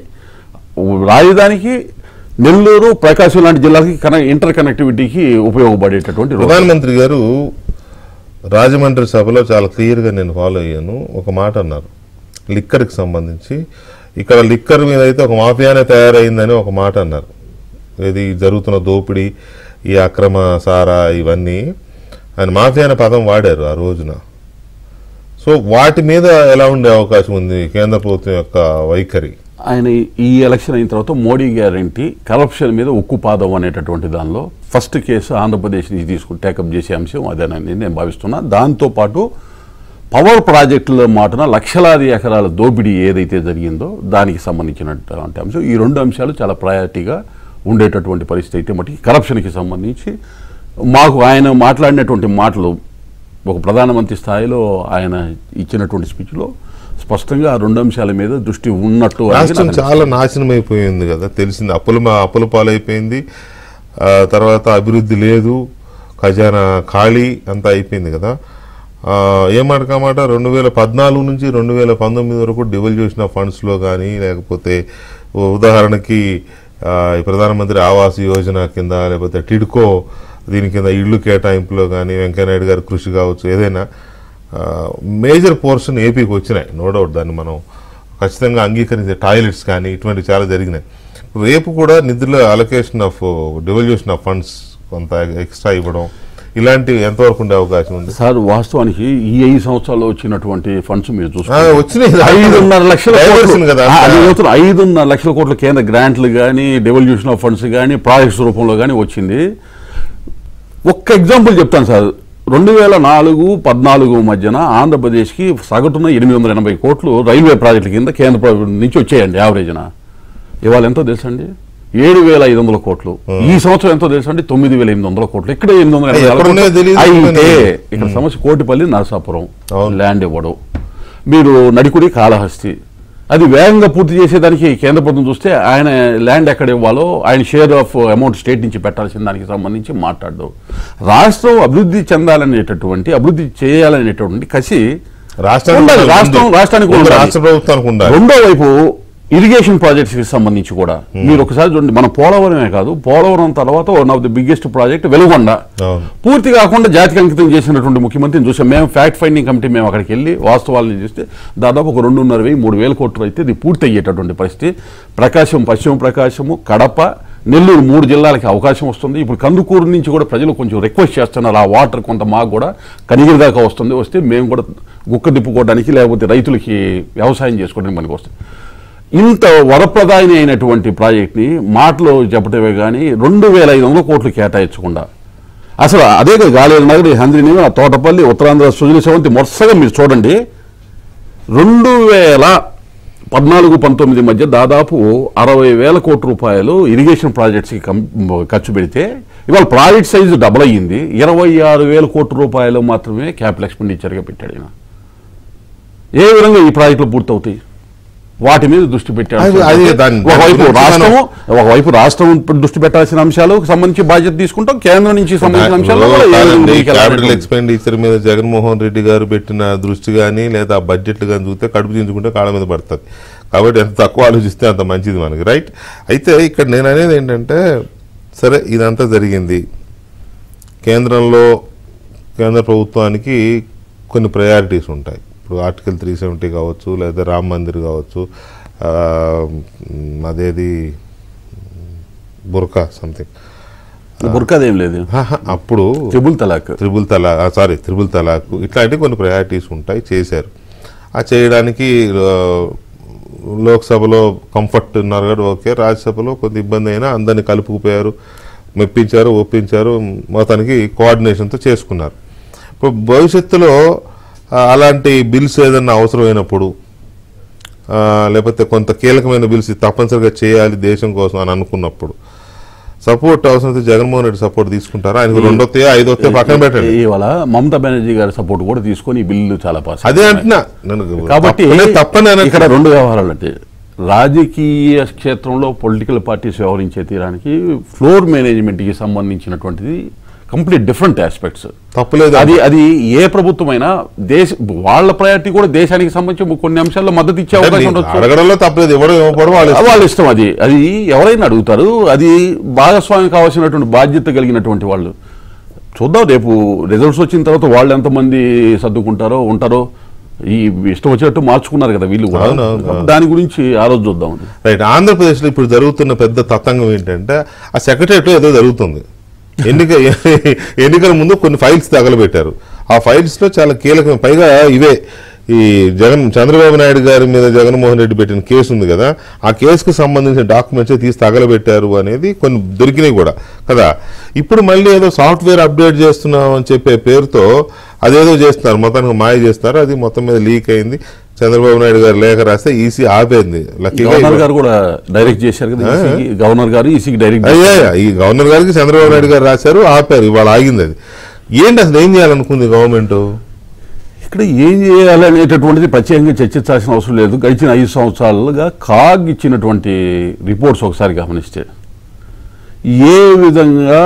రాజధానికి నెల్లూరు ప్రకాశం లాంటి జిల్లాకి కన ఇంటర్ కనెక్టివిటీకి ఉపయోగపడేటటువంటి రోడ్డు. ప్రధానమంత్రి గారు రాజమండ్రి సభలో చాలా క్లియర్గా నేను ఫాలో అయ్యాను ఒక మాట అన్నారు లిక్కర్కి సంబంధించి ఇక్కడ లిక్కర్ మీద అయితే ఒక మాఫియానే తయారైందని ఒక మాట అన్నారు ఇది జరుగుతున్న దోపిడీ ఈ అక్రమ సారా ఇవన్నీ ఆయన మాఫియా అనే పదం వాడారు ఆ రోజున సో వాటి మీద ఎలా ఉండే అవకాశం ఉంది కేంద్ర ప్రభుత్వం యొక్క వైఖరి ఆయన ఈ ఎలక్షన్ అయిన తర్వాత మోడీ గ్యారంటీ కరప్షన్ మీద ఉక్కు పాదం అనేటటువంటి దానిలో ఫస్ట్ కేసు ఆంధ్రప్రదేశ్ నుంచి తీసుకుని టేకప్ చేసే అంశం అదేనని నేను భావిస్తున్నా దాంతోపాటు పవర్ ప్రాజెక్టుల మాటన లక్షలాది ఎకరాల దోపిడీ ఏదైతే జరిగిందో దానికి సంబంధించినటువంటి అంశం ఈ రెండు అంశాలు చాలా ప్రయారిటీగా ఉండేటటువంటి పరిస్థితి అయితే మటుకి కరప్షన్కి సంబంధించి మాకు ఆయన మాట్లాడినటువంటి మాటలు ఒక ప్రధానమంత్రి స్థాయిలో ఆయన ఇచ్చినటువంటి స్పీచ్లో స్పష్టంగా ఆ రెండు అంశాల మీద దృష్టి ఉన్నట్టు అనేది రాష్ట్రం నాకు చాలా నాశనం అయిపోయింది కదా తెలిసింది అప్పుల మా- అప్పుల పాలైపోయింది ఆ, తర్వాత అభివృద్ధి లేదు ఖజానా ఖాళీ అంతా అయిపోయింది కదా ఆ, ఏమాట కామాట రెండు వేల పద్నాలుగు నుంచి రెండు వేల పంతొమ్మిది వరకు డివల్యూషన్ ఆఫ్ ఫండ్స్లో కానీ లేకపోతే ఉ- ఉదాహరణకి ఆ, ఈ ప్రధానమంత్రి ఆవాస్ యోజన కింద లేకపోతే టిడ్కో దీని కింద ఇళ్ళు కేటాయింపులో కానీ వెంకయ్యనాయుడు గారి కృషి కావచ్చు ఏదైనా మేజర్ పోర్షన్ ఏపీకి వచ్చినాయి నో డౌట్ దాన్ని మనం ఖచ్చితంగా అంగీకరించే టాయిలెట్స్ కానీ ఇటువంటి చాలా జరిగినాయి రేపు కూడా నిధుల allocation of devolution of funds కొంత ఎక్స్ట్రా ఇవ్వడం ఇలాంటివి ఎంతవరకు ఉండే అవకాశం ఉంది సార్ వాస్తవానికి ఈ ఐదు సంవత్సరాల్లో వచ్చినటువంటి ఫండ్స్ మీరు ఆ, చూసుకుంటే వచ్చినాయి ఐదున్నర లక్షల Diversion కోట్లు కదా ఆ, అది చెప్తున్నా, ఐదున్నర లక్షల కోట్ల కేంద్ర గ్రాంట్లు కానీ డెవల్యూషన్ ఆఫ్ ఫండ్స్ కానీ ప్రాజెక్ట్స్ రూపంలో కానీ వచ్చింది ఒక్క ఎగ్జాంపుల్ చెప్తాను సార్ రెండు వేల నాలుగు పద్నాలుగు మధ్యన ఆంధ్రప్రదేశ్కి సగటున ఎనిమిది వందల ఎనభై కోట్లు రైల్వే ప్రాజెక్టుల కింద కేంద్ర ప్రభుత్వం నుంచి వచ్చాయండి యావరేజ్న ఇవాళ ఎంతో తెలుసండి ఏడు వేల ఐదు వందల కోట్లు ఈ సంవత్సరం ఎంతో తెలుసండి తొమ్మిది వేల ఎనిమిది వందల కోట్లు ఇక్కడ ఎనిమిది వందల ఎనభై నాలుగు ఎక్కడున్నాయో కోట్లు. తెలీదు. అయితే ఇక్కడ సమస్య కోటిపల్లి నరసాపురం అవును. ల్యాండ్ ఇవ్వడం మీరు నడికుడి కాళహస్తి అది వేగంగా పూర్తి చేసేదానికి కేంద్ర ప్రభుత్వం చూస్తే ఆయన ల్యాండ్ ఎక్కడ ఇవ్వాలో ఆయన షేర్ ఆఫ్ అమౌంట్ స్టేట్ నుంచి పెట్టాల్సిన దానికి సంబంధించి మాట్లాడడం రాష్ట్రం అభివృద్ధి చెందాలనేటటువంటి అభివృద్ధి చేయాలనేటటువంటి కసి రాష్ట్రానికి ఉండాలి. ఉంది. రాష్ట్రం రాష్ట్రానికి ముందు ఉండాలి. రాష్ట్ర ప్రభుత్వానికి ఉండాలి రెండో వైపు ఇరిగేషన్ ప్రాజెక్ట్స్ కి సంబంధించి కూడా మీరు ఒకసారి చూడండి మన పోలవరమే కాదు పోలవరం తర్వాత one of the biggest project Veligonda అవును. పూర్తి కాకుండా జాతికి అంకితం చేసినటువంటి ముఖ్యమంత్రిని చూసాం మేము ఫ్యాక్ట్ ఫైండింగ్ కమిటీ మేము అక్కడికి వెళ్ళి వాస్తవాలను చూస్తే దాదాపు ఒక రెండున్నర వెయ్యి మూడు వేల కోట్లు అయితే ఇది పూర్తి అయ్యేటటువంటి పరిస్థితి ప్రకాశం పశ్చిమ ప్రకాశము కడప నెల్లూరు మూడు జిల్లాలకి అవకాశం వస్తుంది ఇప్పుడు కందుకూరు నుంచి కూడా ప్రజలు కొంచెం రిక్వెస్ట్ చేస్తున్నారు ఆ వాటర్ కొంత మాకు కూడా కనిగిరి దాకా వస్తుంది వస్తే మేము కూడా గుక్క తిప్పుకోవడానికి లేకపోతే రైతులకి వ్యవసాయం చేసుకోవడానికి మనకి వస్తుంది ఇంత వరప్రదాయని అయినటువంటి ప్రాజెక్ట్ని మాటలో చెప్పటమే కానీ రెండు వేల ఐదు వందల కోట్లు కేటాయించకుండా అసలు అదే కదా గాలేరు నగరి హంద్రిని ఆ తోటపల్లి ఉత్తరాంధ్ర సుజల సెవంతి మొత్సగా మీరు చూడండి రెండు వేల పద్నాలుగు పంతొమ్మిది మధ్య దాదాపు అరవై వేల కోట్ల రూపాయలు ఇరిగేషన్ ప్రాజెక్ట్స్కి కం ఖర్చు పెడితే ఇవాళ ప్రాజెక్ట్ సైజు డబుల్ అయ్యింది ఇరవై ఆరు వేల కోట్ల రూపాయలు మాత్రమే క్యాపిటల్ ఎక్స్పెండిచర్గా పెట్టాడు ఈయన ఏ విధంగా ఈ ప్రాజెక్టులు పూర్తవుతాయి వాటి మీద దృష్టి పెట్టాడు అది- అది దాని- ఒకవైపు దాని గురించి రాష్ట్రం ఒకవైపు రాష్ట్రం దృష్టి పెట్టాల్సిన అంశాలకు సంబంధించి బాధ్యత తీసుకుంటాం కేంద్రం నుంచి సంబంధించిన అంశాలు కూడా ఏ విధంగా క్యాపిటల్ ముందుకెళ్ళాలి ఎక్స్పెండిచర్ మీద జగన్మోహన్ రెడ్డి గారు పెట్టిన దృష్టి కానీ లేదా ఆ బడ్జెట్లు కానీ చూస్తే కడుపు చించుకుంటే కాళ్ళ మీద పడుతుంది కాబట్టి ఎంత తక్కువ ఆలోచిస్తే అంత మంచిది మనకి రైట్ అయితే ఇక్కడ నేను అనేది ఏంటంటే సరే ఇదంతా జరిగింది కేంద్రంలో కేంద్ర ప్రభుత్వానికి కొన్ని ప్రయారిటీస్ ఉంటాయి ఇప్పుడు ఆర్టికల్ త్రీ సెవెంటీ కావచ్చు లేదా రామ్ మందిర్ కావచ్చు ఆ, మ్, అదేది బుర్కా సంథింగ్ బుర్కాదేం లేదు అప్పుడు ట్రిబుల్ తలాక్ త్రిబుల్ తలా సారీ త్రిబుల్ తలాక్ ఇట్లాంటి కొన్ని ప్రయారిటీస్ ఉంటాయి చేశారు ఆ చేయడానికి ఆ, లోక్సభలో కంఫర్ట్ ఉన్నారు కదా ఓకే రాజ్యసభలో కొంత ఇబ్బంది అయినా అందరిని కలుపుకుపోయారు మెప్పించారు ఒప్పించారు మొత్తానికి కోఆర్డినేషన్తో చేసుకున్నారు ఇప్పుడు భవిష్యత్తులో ఆ, అలాంటి బిల్స్ ఏదన్నా అవసరమైనప్పుడు ఆ, లేకపోతే కొంత కీలకమైన బిల్స్ తప్పనిసరిగా చేయాలి దేశం కోసం అని అనుకున్నప్పుడు సపోర్ట్ అవసరం జగన్మోహన్ రెడ్డి సపోర్ట్ తీసుకుంటారా ఆయనకు రెండు వస్తాయో ఐదు వస్తాయో పక్కన పెట్టండి ఇవాళ మమతా బెనర్జీ గారి సపోర్ట్ కూడా తీసుకొని ఈ బిల్లు చాలా పాస్ అదే అంటున్నా నేను కాబట్టి తప్పనే తప్పని అనట్లేదు. ఇక్కడ రెండు వ్యవహారాలు అంటే రాజకీయ క్షేత్రంలో పొలిటికల్ పార్టీస్ వ్యవహరించే తీరానికి ఫ్లోర్ మేనేజ్మెంట్కి సంబంధించినటువంటిది కంప్లీట్ డిఫరెంట్ ఆస్పెక్ట్స్ తప్పులేదు అది అది ఏ ప్రభుత్వమైనా దేశ వాళ్ళ ప్రయారిటీ కూడా దేశానికి సంబంధించి కొన్ని అంశాల్లో మద్దతు ఇచ్చే అంటే అవకాశం నీ ఉండొచ్చు అడగడంలో తప్పలేదు ఇవ్వడం ఇవ్వకపోవడం వాళ్ళు ఇష్టం. వాళ్ళ ఇష్టం అది అది ఎవరైనా అడుగుతారు అది భాగస్వామి కావాల్సినటువంటి బాధ్యత కలిగినటువంటి వాళ్ళు చూద్దాం రేపు రిజల్ట్స్ వచ్చిన తర్వాత వాళ్ళు ఎంతమంది సర్దుకుంటారో ఉంటారో ఈ ఇష్టం వచ్చినట్టు మార్చుకున్నారు కదా వీళ్ళు కూడా అవును, అవును, అవును. దాని గురించి ఆ రోజు చూద్దాం రైట్ ఆంధ్రప్రదేశ్లో ఇప్పుడు జరుగుతున్న పెద్ద తతంగం ఏంటంటే ఆ సెక్రటరియట్లో ఏదో జరుగుతుంది ఎన్నిక ఎన్నికల ముందు కొన్ని ఫైల్స్ తగలబెట్టారు ఆ ఫైల్స్లో చాలా కీలకమైన పైగా ఇవే ఈ జగన్ చంద్రబాబు నాయుడు గారి మీద జగన్మోహన్ రెడ్డి పెట్టిన కేసు ఉంది కదా ఆ కేసుకు సంబంధించిన డాక్యుమెంట్స్ తీసి తగలబెట్టారు అనేది కొన్ని దొరికినాయి కూడా కదా ఇప్పుడు మళ్ళీ ఏదో సాఫ్ట్వేర్ అప్డేట్ చేస్తున్నాం అని చెప్పే పేరుతో అదేదో చేస్తున్నారు మొత్తానికి మాయ చేస్తున్నారు అది మొత్తం మీద లీక్ అయింది చంద్రబాబు నాయుడు గారు లేఖ రాస్తే ఈసీ ఆపేంది లక్కీగా గవర్నర్ గారు కూడా డైరెక్ట్ చేశారు కదా ఈసీకి గవర్నర్ గారు ఈసీకి డైరెక్ట్ అయ్యా ఈ గవర్నర్ గారికి చంద్రబాబు నాయుడు గారు రాశారు ఆపారు ఇవాళ ఆగింది అది ఏంటి అసలు ఏం చేయాలనుకుంది గవర్నమెంట్ ఇక్కడ ఏం చేయాలనేటటువంటిది ప్రత్యేకంగా చర్చించాల్సిన అవసరం లేదు గడిచిన ఐదు సంవత్సరాలుగా కాగ్ ఇచ్చినటువంటి రిపోర్ట్స్ ఒకసారి గమనిస్తే ఏ విధంగా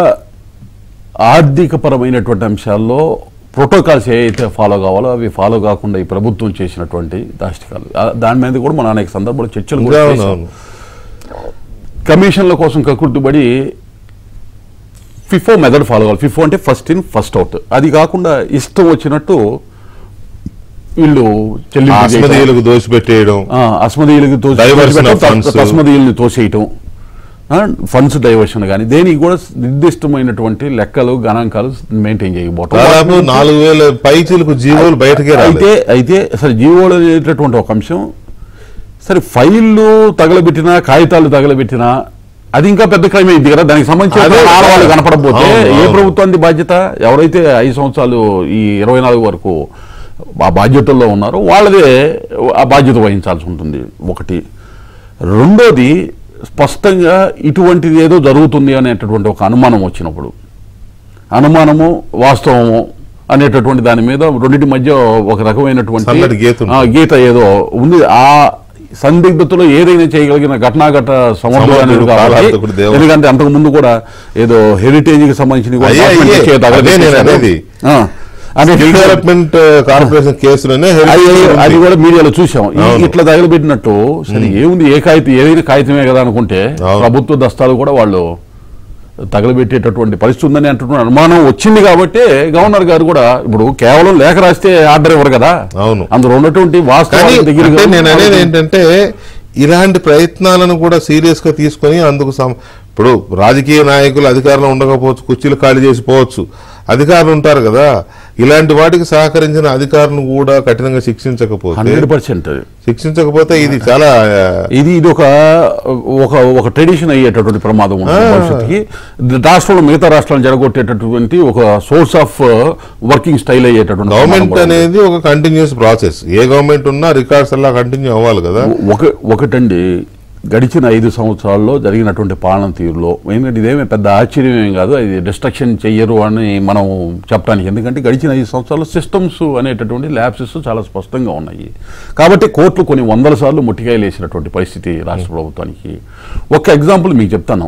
ఆర్థికపరమైనటువంటి అంశాల్లో ప్రోటోకాల్స్ ఏ అయితే ఫాలో కావాలో అవి ఫాలో కాకుండా ఈ ప్రభుత్వం చేసినటువంటి దాష్టికాలు ఆ- దాని మీద కూడా మనం అనేక సందర్భాల్లో చర్చలు కూడా చేశాం. అవునవును కమిషన్ల కోసం కక్కుర్తిపడి ఫిఫో మెథడ్ ఫాలో కావాలి ఫిఫో అంటే ఫస్ట్ ఇన్ ఫస్ట్ అవుట్ అది కాకుండా ఇష్టం వచ్చినట్టు వీళ్ళు చెల్లింపు చేయటం. అస్మదీయులకు దోషిపెట్టేయడం ఆ, అస్మదీయులకు తోసి- Diversion of తోసిపెట్టడం, funds. అస్మదీయుల్ని తోసేయటం ఫండ్స్ డైవర్షన్ కానీ దేనికి కూడా నిర్దిష్టమైనటువంటి లెక్కలు గణాంకాలు మెయింటైన్ చేయకపోవటం దాదాపు నాలుగు వేల పైచీలకు జీవోలు బయటకే రాలేదు అయితే అయితే సరే జీవోలు అనేటటువంటి ఒక అంశం సరే ఫైళ్ళు తగలబెట్టినా కాగితాలు తగలబెట్టినా అది ఇంకా పెద్ద క్రైమ్ అయింది కదా దానికి సంబంధించిన అదే. ఆనవాళ్ళు కనపడకపోతే అవును, ఏ అవును. ప్రభుత్వానికి బాధ్యత ఎవరైతే ఐదు సంవత్సరాలు ఈ ఇరవై నాలుగు వరకు ఆ బాధ్యతల్లో ఉన్నారో వాళ్ళదే ఆ బాధ్యత వహించాల్సి ఉంటుంది ఒకటి రెండోది స్పష్టంగా ఇటువంటిది ఏదో జరుగుతుంది అనేటటువంటి ఒక అనుమానం వచ్చినప్పుడు అనుమానము వాస్తవము అనేటటువంటి దాని మీద రెండింటి మధ్య ఒక రకమైనటువంటి సన్నటి గీత ఉంటుంది. ఆ, గీత ఏదో ఉంది ఆ సందిగ్ధతలో ఏదైనా చేయగలిగిన ఘటనాఘట సమర్థుడు సమర్థుడు, కాబట్టి కాలాంతకుడు దేవుడు. ఎందుకంటే అంతకు ముందు కూడా ఏదో హెరిటేజ్ కి సంబంధించిన కూడా అయ్యే, document అయ్యే. ఇచ్చే అదే నేను తగలబెట్టేశారు. అనేది. ఆ, అదే స్కిల్ డెవలప్మెంట్ కార్పొరేషన్ కేసులోనే అది heritage అది ఉంది. కూడా మీడియాలో చూసాం ఈ- అవును. ఇట్లా తగలబెట్టినట్టు సరే ఏముంది ఏ కాగితం ఏదైనా కాగితమే కదా అనుకుంటే అవును. ప్రభుత్వ దస్తాలు కూడా వాళ్ళు తగలబెట్టేటటువంటి పరిస్థితి ఉందని అంటున్న అనుమానం వచ్చింది కాబట్టి గవర్నర్ గారు కూడా ఇప్పుడు కేవలం లేఖ రాస్తే ఆర్డర్ ఇవ్వరు కదా అవును. అందులో ఉన్నటువంటి కానీ వాస్తవానికి దగ్గర అంటే నేను అనేది ఏంటంటే ఇలాంటి ప్రయత్నాలను కూడా సీరియస్ గా తీసుకొని అందుకు సం- ఇప్పుడు రాజకీయ నాయకులు అధికారంలో ఉండకపోవచ్చు కుర్చీలు ఖాళీ చేసిపోవచ్చు అధికారులు ఉంటారు కదా ఇలాంటి వాటికి సహకరించిన అధికారులను కూడా కఠినంగా శిక్షించకపోతే హండ్రెడ్ పర్సెంట్ శిక్షించకపోతే ఇది చాలా ఇది ఇది ఒక ఒక ఒక ట్రెడిషన్ అయ్యేటటువంటి ప్రమాదం ఉంటుంది భవిష్యత్తుకి రాష్ట్రంలో మిగతా రాష్ట్రాలను జరగొట్టేటటువంటి ఒక సోర్స్ ఆఫ్ వర్కింగ్ స్టైల్ అయ్యేటటువంటి ప్రమాదం గవర్నమెంట్ కూడా ఉంది. అనేది ఒక కంటిన్యూస్ ప్రాసెస్ ఏ గవర్నమెంట్ ఉన్నా రికార్డ్స్ అలా కంటిన్యూ అవ్వాలి కదా ఒక ఒకటండి గడిచిన ఐదు సంవత్సరాల్లో జరిగినటువంటి పాలన తీరులో ఎందుకంటే ఇదేమీ పెద్ద ఆశ్చర్యం ఏం కాదు అది డిస్ట్రక్షన్ చెయ్యరు అని మనం చెప్పడానికి ఎందుకంటే గడిచిన ఐదు సంవత్సరాల్లో సిస్టమ్స్ అనేటటువంటి ల్యాబ్సెస్ చాలా స్పష్టంగా ఉన్నాయి కాబట్టి కోర్టులు కొన్ని వందల సార్లు ముట్టికాయలు వేసినటువంటి పరిస్థితి రాష్ట్ర ప్రభుత్వానికి ఒక ఎగ్జాంపుల్ మీకు చెప్తాను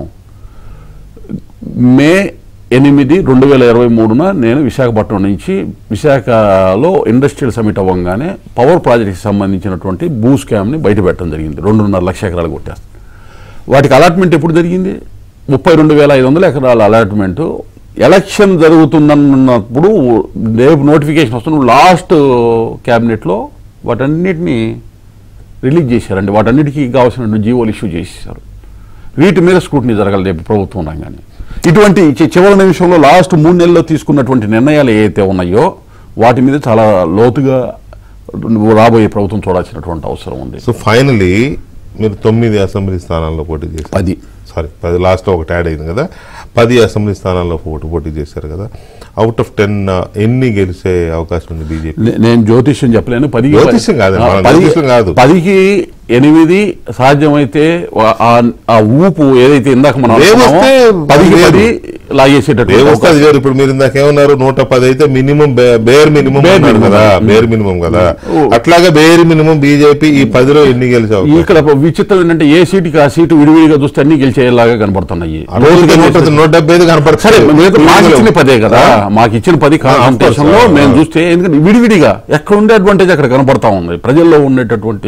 మే ఎనిమిది రెండు వేల ఇరవై మూడున నేను విశాఖపట్నం నుంచి విశాఖలో ఇండస్ట్రియల్ సమిట్ అవ్వగానే పవర్ ప్రాజెక్ట్కి సంబంధించినటువంటి భూ స్కామ్ని బయట పెట్టడం జరిగింది రెండున్నర లక్ష ఎకరాలు కొట్టేస్తాం వాటికి అలాట్మెంట్ ఎప్పుడు జరిగింది ముప్పై రెండు వేల ఐదు వందల ఎకరాల అలాట్మెంట్ ఎలక్షన్ జరుగుతుందన్నప్పుడు రేపు నోటిఫికేషన్ వస్తున్న లాస్ట్ క్యాబినెట్లో వాటన్నిటిని రిలీజ్ చేశారండి వాటన్నిటికీ కావాల్సిన జీవోలు ఇష్యూ చేసేసారు వీటి మీద స్క్రూటినీ జరగాలి రేపు ప్రభుత్వం రంగానే ఇటువంటి చి- చివరి నిమిషంలో లాస్ట్ మూడు నెలల్లో తీసుకున్నటువంటి నిర్ణయాలు ఏవైతే ఉన్నాయో వాటి మీద చాలా లోతుగా రాబోయే ప్రభుత్వం చూడాల్సినటువంటి అవసరం ఉంది సో ఫైనలీ మీరు తొమ్మిది అసెంబ్లీ స్థానాల్లో పోటీ చేశారు పది సారీ పది లాస్ట్ ఒకటి యాడ్ అయింది కదా పది అసెంబ్లీ స్థానాల్లో పోటీ పోటీ చేశారు కదా అవుట్ ఆఫ్ టెన్ ఎన్ని గెలిచే అవకాశం ఉంది బీజేపీ నే- నేను జ్యోతిష్యం చెప్పలేను పది జ్యోతిష్యం కాదు, మన జ్యోతిష్యం కాదు. పదికి ఎనిమిది సాధ్యమైతే వా- ఆ- ఆ ఊపు ఏదైతే ఇందాక మనం అనుకున్నామో, ఏమొస్తే పదికి లేదు. పది లాగేసేటట్టు వస్తుంది వేరు ఇప్పుడు మీరు ఇందాక ఏమన్నారు నూట పది అయితే మినిమం బేర్ మినిమం Bare అన్నారు minimum. కదా బేర్ మినిమం కదా ఓ. అట్లాగే బేర్ మినిమం బీజేపీ ఈ పదిలో ఎన్ని గెలిచే అవకాశం ఇక్కడ విచిత్రం ఏంటంటే ఏ సీటుకి ఆ సీటు విడివిడిగా చూస్తే అన్ని గెలిచేలాగా కనబడుతున్నాయి రోజుకి నూట నూట డెబ్బై ఐదు సరే కనపడుతుంది మిగతా మాకు ఇచ్చిన పదే కదా మాకు ఇచ్చిన పది కాన్సంట్రేషన్ లో course, ఆ. మేము చూస్తే ఎందుకంటే విడివిడిగా ఎక్కడ ఉండే అడ్వాంటేజ్ అక్కడ కనపడతా ఉంది ప్రజల్లో ఉండేటటువంటి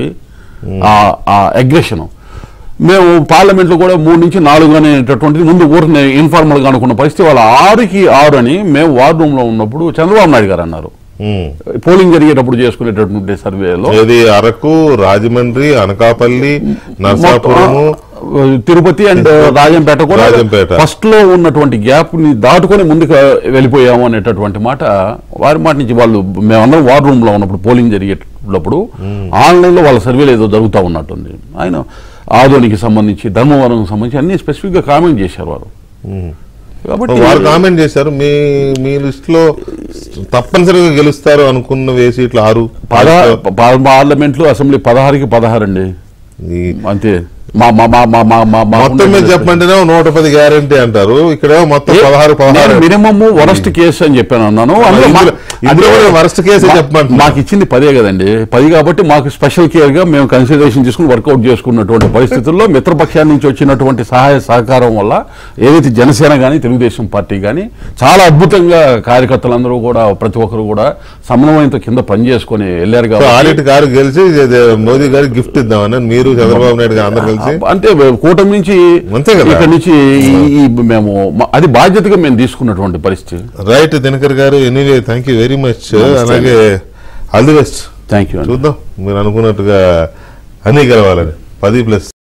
ఆ అగ్రెషన్ మేము పార్లమెంట్ లో కూడా మూడు నుంచి నాలుగు అనేటటువంటిది ముందు ఊరిని ఇన్ఫార్మల్ గా అనుకున్న పరిస్థితి వాళ్ళ ఆరుకి ఆరు అని మేము వార్ రూమ్ లో ఉన్నప్పుడు చంద్రబాబు నాయుడు గారు అన్నారు ఉమ్. పోలింగ్ జరిగేటప్పుడు చేసుకునేటటువంటి సర్వేలో ఏది అరకు రాజమండ్రి అనకాపల్లి నరసాపురము మొత్తం, తిరుపతి అండ్ రాజంపేట కూడా రాజంపేట. ఫస్ట్ లో ఉన్నటువంటి గ్యాప్ ని దాటుకొని ముందుకు వెళ్ళిపోయాము అనేటటువంటి మాట వారి మాట నుంచి వాళ్ళు మేమందరం వార్ రూమ్ లో ఉన్నప్పుడు పోలింగ్ జరిగేటప్పుడు ఆన్లైన్ లో వాళ్ళ సర్వేలు ఏదో జరుగుతూ ఉన్నట్టుంది ఆయన ఆదోనికి సంబంధించి ధర్మవరం సంబంధించి అన్ని స్పెసిఫిక్ గా కామెంట్ చేశారు వారు కాబట్టి వారు కామెంట్ చేశారు మీ మీ లిస్ట్ లో తప్పనిసరిగా గెలుస్తారు అనుకున్న ఏ సీట్లు ఆరు పద పార్లమెంట్లు అసెంబ్లీ పదహారుకి పదహారు అండి ఈ అంతే మా మా మా మా మా మా మా మొత్తం మీద చెప్పమంటేనే నూట పది గ్యారంటీ అంటారు ఇక్కడ మొత్తం పదహారు పదహారు మినిమమ్ వరస్ట్ కేసు అని చెప్పాను అన్నాను అందులో మా- ఇందులో- ఇందులో కూడా worst case ఏ మా- చెప్పమంటున్నా. మాకు ఇచ్చింది పదే కదండి పది కాబట్టి మాకు స్పెషల్ కేర్ గా మేము కన్సిడరేషన్ తీసుకుని వర్కౌట్ చేసుకున్నటువంటి పరిస్థితుల్లో మిత్రపక్షాల నుంచి వచ్చినటువంటి సహాయ సహకారం వల్ల ఏదైతే జనసేన కానీ తెలుగుదేశం పార్టీ కానీ చాలా అద్భుతంగా కార్యకర్తలందరూ కూడా ప్రతి ఒక్కరు కూడా సమన్వయంతో కింద పనిచేసుకొని వెళ్ళారు సో కాబట్టి ఆడిట్ కారు గెలిచి ఇది మోదీ గారికి గిఫ్ట్ ఇద్దామని మీరు చంద్రబాబు నాయుడు గారు అందరు కలిసి అంటే కూటమి నుంచి అంతే కదా. ఇక్కడ నుంచి ఈ- ఈ మేము మ- అది బాధ్యతగా మేము తీసుకున్నటువంటి పరిస్థితి right Dinakar garu anyway thank you very much అలాగే all the best thank you చూద్దాం మీరు అనుకున్నట్టుగా అన్ని గెలవాలని పది ప్లస్